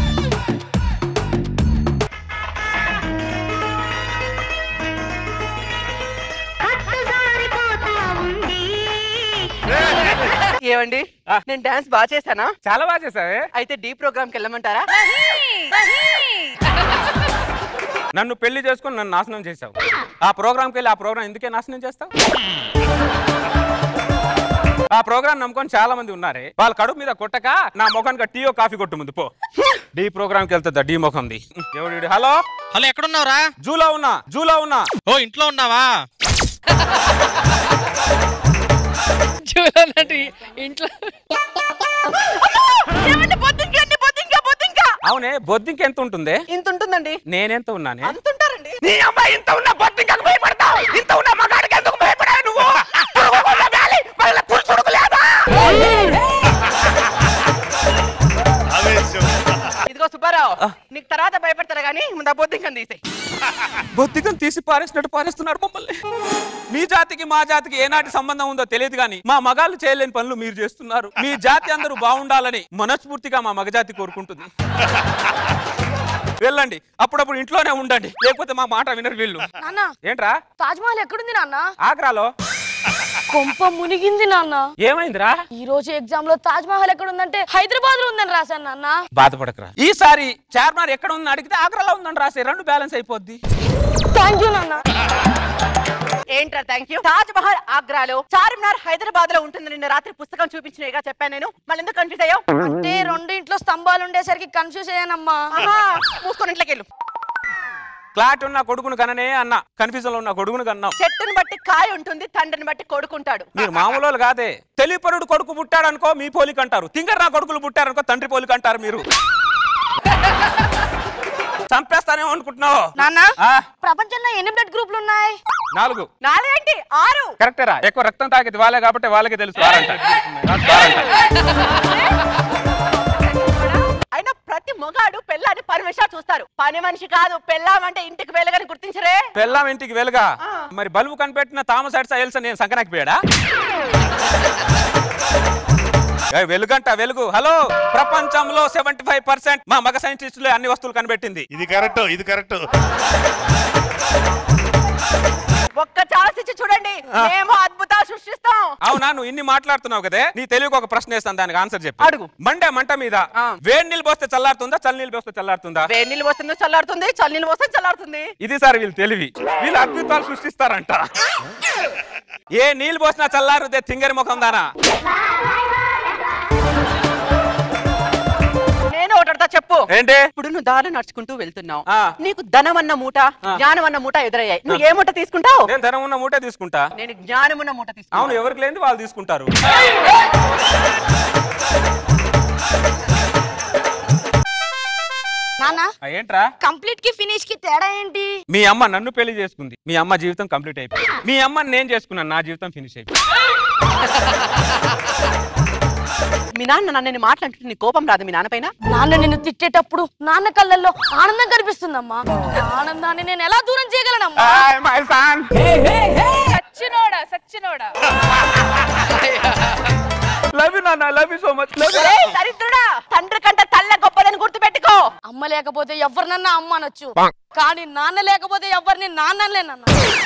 ఏమండి నేను డాన్స్ బాగా చేశానా చాలా బాగా చేసావే అయితే డి ప్రోగ్రామ్ కి వెళ్ళమంటారా నన్ను పెళ్లి చేసుకొని నన్ను నాశనం చేసావు ఆ ప్రోగ్రామ్కి వెళ్ళి ఆ ప్రోగ్రామ్ ఎందుకే నాశనం చేస్తావు ఆ ప్రోగ్రామ్ నమ్ముకొని చాలా మంది ఉన్నారే వాళ్ళ కడుపు మీద కొట్టక నా ముఖానికి టీయో కాఫీ కొట్టు ముందు పో డి ప్రోగ్రామ్ కి వెళ్తుందా డి ముఖంది ఎవడు వీడు? హలో హలో ఎక్కడున్నావురా జూలో ఉన్నా జూలో ఉన్నా ఓ ఇంట్లో ఉన్నావా చూడండి ఇంట్లో అవునే బొద్దింక ఎంత ఉంటుంది ఇంత ఉంటుందండి నేనెంత ఉన్నానే అంతుంటారండి నీ అమ్మాయి ఇంత ఉన్న బొద్దింకకు భయపడతావు ఇంత ఉన్న మగాడికి ఎందుకు భయపడావు నువ్వు పురుగుకున్న వ్యాలి, మళ్ళీ పురుషుడుకు లేదా? ఇదిగో సుబ్బారావు నీకు తర్వాత భయపడతారా గానీ ముందు ఆ బొద్దింకని తీసే బొద్దికం తీసి పారేసినట్టు పారేస్తున్నారు మమ్మల్ని మీ జాతికి మా జాతికి ఏనాటి సంబంధం ఉందో తెలియదు కానీ మా మగాళ్ళు చేయలేని పనులు మీరు చేస్తున్నారు మీ జాతి అందరూ బాగుండాలని మనస్ఫూర్తిగా మా మగజాతి కోరుకుంటుంది వెళ్ళండి అప్పుడప్పుడు ఇంట్లోనే ఉండండి లేకపోతే మా మాట వినరు వీళ్ళు నాన్న ఏంట్రా తాజ్ మహల్ ఎక్కడుంది నాన్న ఆగ్రాలో కొంప మునిగింది నాన్న ఏమైందిరా ఈ రోజు ఎగ్జామ్ లో తాజ్ మహల్ ఎక్కడ ఉందంటే హైదరాబాద్ లో ఉందని రాశాను నాన్న బాధపడకరా ఈసారి చార్మార్ ఎక్కడ ఉందని అడిగితే ఆగ్రాలో ఉందని రాసే రెండు బ్యాలెన్స్ అయిపోద్ది థ్యాంక్ యూ నాన్న ఏంట్రా థ్యాంక్ యూ తాజ్ మహల్ ఆగ్రాలో చార్మినార్ హైదరాబాద్ లో ఉంటుంది నిన్న రాత్రి పుస్తకం చూపించినగా చెప్పాను నేను మళ్ళీ ఎందుకు కన్ఫ్యూజ్ అయ్యావు అంటే రెండు ఇంట్లో స్తంభాలు ఉండేసరికి కన్ఫ్యూజ్ అయ్యానమ్మా ఆహా, మూసుకొని ఇంట్లోకి వెళ్ళు క్లాట్ ఉన్న కొడుకును కననే అన్న కన్ఫ్యూజన్ లో ఉన్న కొడుకును కన్నాం చెట్టుని బట్టి కాయ ఉంటుంది తండ్రిని బట్టి కొడుకుంటాడు మీరు మామూలు వాళ్ళు కాదే తెలియపరుడు కొడుకు పుట్టాడనుకో మీ పోలిక అంటారు తింగర్ నా కొడుకులు పుట్టారనుకో తండ్రి పోలిక అంటారు మీరు చంపేస్తానేమో అనుకుంటున్నావు నాన్న ఆ, ప్రపంచంలో ఎన్ని బ్లడ్ గ్రూపులు ఉన్నాయి నాలుగు నాలుగేంటి ఆరు కరెక్టేరా ఎక్కువ రక్తం తాగేది వాళ్ళే కాబట్టి వాళ్ళకే తెలుసు వారంట. అయినా ప్రతి మొగాడు పెళ్ళాన్ని పరమేశా చూస్తారు పని మనిషి కాదు పెళ్ళామంటే ఇంటికి వెళ్ళగాని గుర్తించరే పెళ్ళాం ఇంటికి వెలుగా మరి బల్బు కనిపెట్టిన థామస్ ఎడ్సన్ ఎల్సన్ నేను సంకనాకి పోయాడా ఏయ్, వెలుగంట వెలుగు హలో ప్రపంచంలో సెవెంటీ ఫైవ్ పర్సెంట్ మా మగ సైంటిస్టులే అన్ని వస్తువులు కనిపెట్టింది ఇది కరెక్ట్ ఇది కరెక్ట్ ఒక్క ఛాన్స్ ఇచ్చి చూడండి మేము అద్భుతాలు సృష్టిస్తాం అవునా నువ్వు ఇన్ని మాట్లాడుతున్నావు కదే నీ తెలియక ఒక ప్రశ్న వేస్తాను దానికి ఆన్సర్ చెప్పు అడుగు. మండే మంట మీద వేడి నీళ్ళు పోస్తే చల్లారుతుందా చల్ల నీళ్ళు పోస్తే చల్లారుతుందా వేడి నీళ్ళు వస్తుంది చల్లారుతుంది చల్ల నీళ్ళు వస్తుంది చల్లారుతుంది ఇది సార్ వీళ్ళు తెలివి వీళ్ళు అద్భుతాలు సృష్టిస్తారంట ఏ నీళ్ళు పోసినా చల్లారుదే తింగరి ముఖం దానా నేను ఒకటి అడుగుతా చెప్పు ఏంటి ఇప్పుడు నువ్వు దారి నడుచుకుంటూ వెళ్తున్నావు ఆ. నీకు ధనం అన్న మూట ఆ. జ్ఞానం అన్న మూట ఎదురయ్యాయి నువ్వు ఏ మూట తీసుకుంటావు నేను ధనం ఉన్న మూటే తీసుకుంటా నేను జ్ఞానం ఉన్న మూట తీసుకుంటా అవును ఎవరికి లేనిది వాళ్ళు తీసుకుంటారు నాన్న ఆ, ఏంట్రా కంప్లీట్ కి ఫినిష్ కి తేడా ఏంటి మీ అమ్మ నన్ను పెళ్లి చేసుకుంది మీ అమ్మ జీవితం కంప్లీట్ అయిపోయింది మీ అమ్మని నేను చేసుకున్నాను నా జీవితం ఫినిష్ అయిపోయింది మీ నాన్న నన్ను నేను మాట్లాడుతుంటే నీ కోపం రాదు మీ నాన్న పైన నాన్న నిన్ను తిట్టేటప్పుడు నాన్న కళ్ళల్లో ఆనందం కనిపిస్తుందమ్మా ఆ ఆనందాన్ని నేను ఎలా దూరం చేయగలనమ్మా సచ్చినోడా సచ్చినోడా లవ్ యూ నాన్న love you so much love you ఏయ్, దరిద్రుడా తండ్రి కంటే తల్ల గొప్పదని గుర్తు పెట్టుకో అమ్మ లేకపోతే ఎవరినన్నా అమ్మ అనొచ్చు కానీ నాన్న లేకపోతే ఎవరిని నాన్నలేనన్న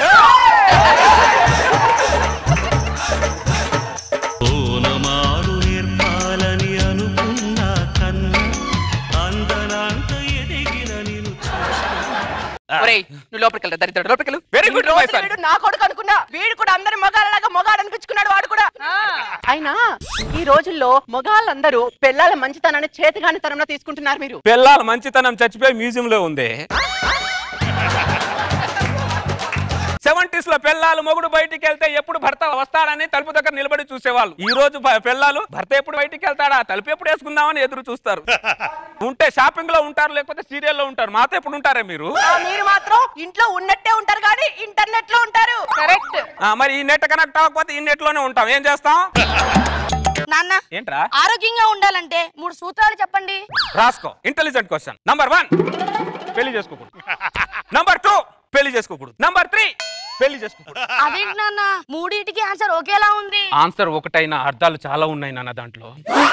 ఓనమాలు నేర్పాలని అనుకున్నా కన్నా అందనంత ఎదిగిన నేను ఒరేయ్ నువ్వు లోపలికి వెళ్ళరా దరిద్రుడు లోపలికి వెళ్ళు Very good, రోజు my son. వీడు నా కొడుకు అనుకున్నా వీడు కూడా అందరి మొగాళ్ళలాగా మొగాడు అనిపించుకున్నాడు వాడు కూడా అయినా ఈ రోజుల్లో మొగాళ్ళందరూ పిల్లల మంచితనాన్ని చేతిగానితనంలో తీసుకుంటున్నారు మీరు పిల్లల మంచితనం చచ్చిపోయి మ్యూజియం లో ఉంది సెవెంటీస్ లో పిల్లలు మొగుడు బయటికి వెళ్తే ఎప్పుడు భర్త వస్తాడని తలుపు దగ్గర నిలబడి చూసేవాళ్ళు ఈ రోజు భ- పిల్లలు భర్త ఎప్పుడు బయటికి వెళ్తాడా తలుపు ఎప్పుడు వేసుకుందామని ఎదురు చూస్తారు ఉంటే షాపింగ్ లో ఉంటారు లేకపోతే సీరియల్ లో ఉంటారు మాతో ఎప్పుడు ఉంటారే మీరు ఆ, మీరు మాత్రం ఇంట్లో ఉన్నట్టే ఉంటారు కానీ ఇంటర్నెట్ లో ఉంటారు కరెక్ట్ ఆ, మరి ఈ నెట్ కనెక్ట్ అవ్వకపోతే ఈ నెట్ లోనే ఉంటాం ఏం చేస్తాం నాన్న ఏంట్రా ఆరోగ్యంగా ఉండాలంటే మూడు సూత్రాలు చెప్పండి రాసుకో ఇంటెలిజెంట్ క్వశ్చన్ నంబర్ వన్ పెళ్లి చేసుకోకూడదు నంబర్ టూ పెళ్లి చేసుకోకూడదు నంబర్ త్రీ పెళ్లి చేసుకోకూడదు అదేంటి నాన్న మూడింటికి ఆన్సర్ ఒకేలా ఉంది ఆన్సర్ ఒకటైన అర్థాలు చాలా ఉన్నాయి నాన్న దాంట్లో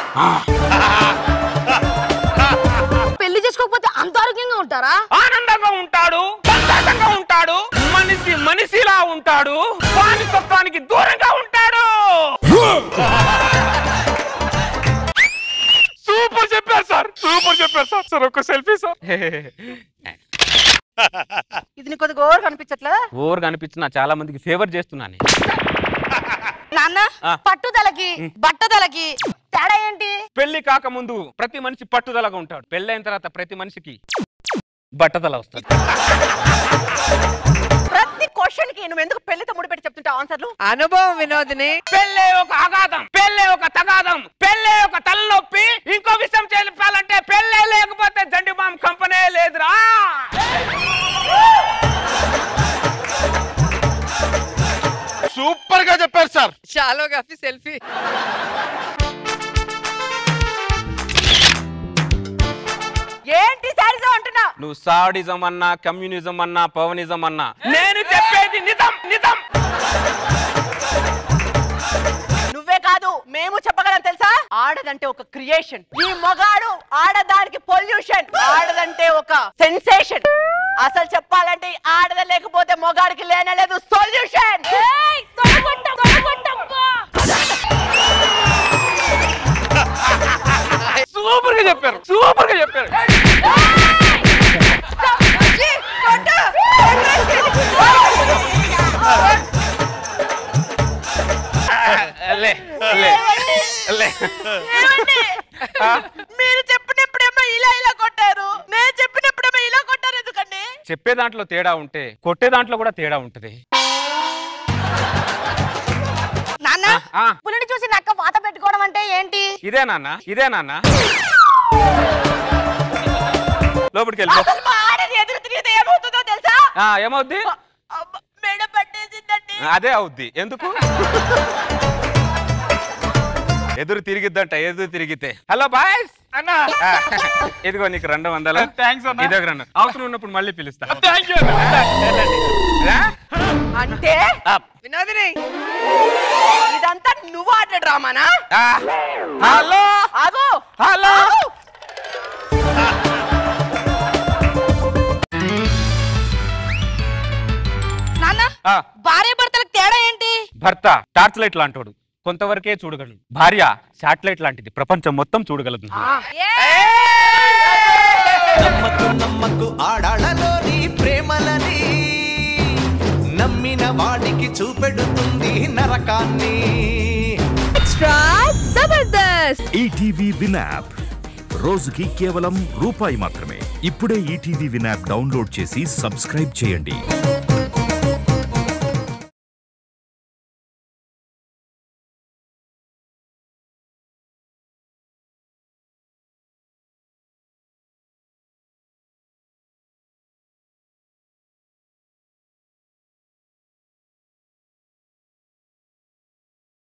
పెళ్లి చేసుకోకపోతే అంత ఆరోగ్యంగా ఉంటారా ఆనందంగా ఉంటాడు సంతోషంగా ఉంటాడు మనిషి మనిషిలా ఉంటాడు వానితత్వానికి దూరంగా ఉంటాడు సూపర్ చెప్పారు సార్ సూపర్ చెప్పారు సార్ సార్ ఒక సెల్ఫీ సార్ ఇది నీకు కొద్దిగా ఓవర్ కనిపించట్లే ఓవర్ కనిపించిన చాలా మందికి ఫేవర్ చేస్తున్నాను నాన్న ఆ. పట్టుదలకి బట్టదలకి తేడా ఏంటి పెళ్లి కాకముందు ప్రతి మనిషి పట్టుదలగా ఉంటాడు పెళ్ళైన తర్వాత ప్రతి మనిషికి బట్టదల వస్తుంది ప్రతి క్వశ్చన్ కి నువ్వు ఎందుకు పెళ్లితో ముడిపెట్టి చెప్తుంటావు ఆన్సర్లు అనుభవం వినోదిని పెళ్ళే ఒక ఆఘాతం పెళ్ళే ఒక తగాదం పెళ్ళే ఒక తలనొప్పి ఇంకో విషయం చెప్పాలంటే పెళ్ళే లేకపోతే దండి మామ్ కంపెనీ లేదురా సూపర్ గా చెప్పారు సార్ షాలో కాఫీ సెల్ఫీ ఏంటి సారీస్ అంటున్నా నువ్వు సాడిజం అన్నా కమ్యూనిజం అన్నా పవనిజం అన్నా నేను చెప్పేది నిజం నిజం నువ్వే కాదు మేము చెప్పగలం తెలుసా ఆడదంటే ఒక క్రియేషన్ ఈ మొగాడు ఆడదానికి పొల్యూషన్ ఆడదంటే ఒక సెన్సేషన్ అసలు చెప్పాలంటే ఈ ఆడద లేకపోతే మొగాడికి లేనలేదు సొల్యూషన్ సూపర్ గా చెప్పారు సూపర్ గా చెప్పారు లే, లే, లే. ఆ, మీరు చెప్పినప్పుడేమో ఇలా ఇలా కొట్టారు నేను చెప్పినప్పుడేమో ఇలా కొట్టారు ఎందుకండి చెప్పే దాంట్లో తేడా ఉంటే కొట్టే దాంట్లో కూడా తేడా ఉంటది నాన్న ఆ. పులిని చూసి నక్క వాత పెట్టుకోవడం అంటే ఏంటి ఇదే నాన్న ఇదే నాన్న లోపలికి వెళ్ళి అసలు మా ఆడది ఎదురు తిరిగితే ఏమవుతుందో తెలుసా ఆ, ఏమవుద్ది అబ్బ, మెడ పట్టేసిందండి అదే అవుద్ది ఎందుకు ఎదురు తిరిగిద్దంట ఎదురు తిరిగితే హలో బాయ్స్ అన్నా ఇదిగో నీకు రెండు వందలు థ్యాంక్స్ అన్న ఇదొక రెండు అవసరం ఉన్నప్పుడు మళ్ళీ పిలుస్తా థ్యాంక్ యూ అంటే వినోదిని ఇదంతా నువ్వు ఆడిన డ్రామానా హలో ఆగు హలో నాన్న ఆ, భార్య భర్తలకు తేడా ఏంటి భర్త టార్చ్ లైట్ లాంటోడు కొంతవరకే చూడగలడు భార్య శాటిలైట్ లాంటిది ప్రపంచం మొత్తం చూడగలదు నమ్మకు నమ్మకు ఆడాళ్ళలోని ప్రేమలని నమ్మిన వాడికి చూపెడుతుంది నరకాన్ని extra Jabardasth ETV win app రోజుకి కేవలం రూపాయి మాత్రమే ఇప్పుడే ఈటీవీ విన్ యాప్ డౌన్లోడ్ చేసి సబ్స్క్రైబ్ చేయండి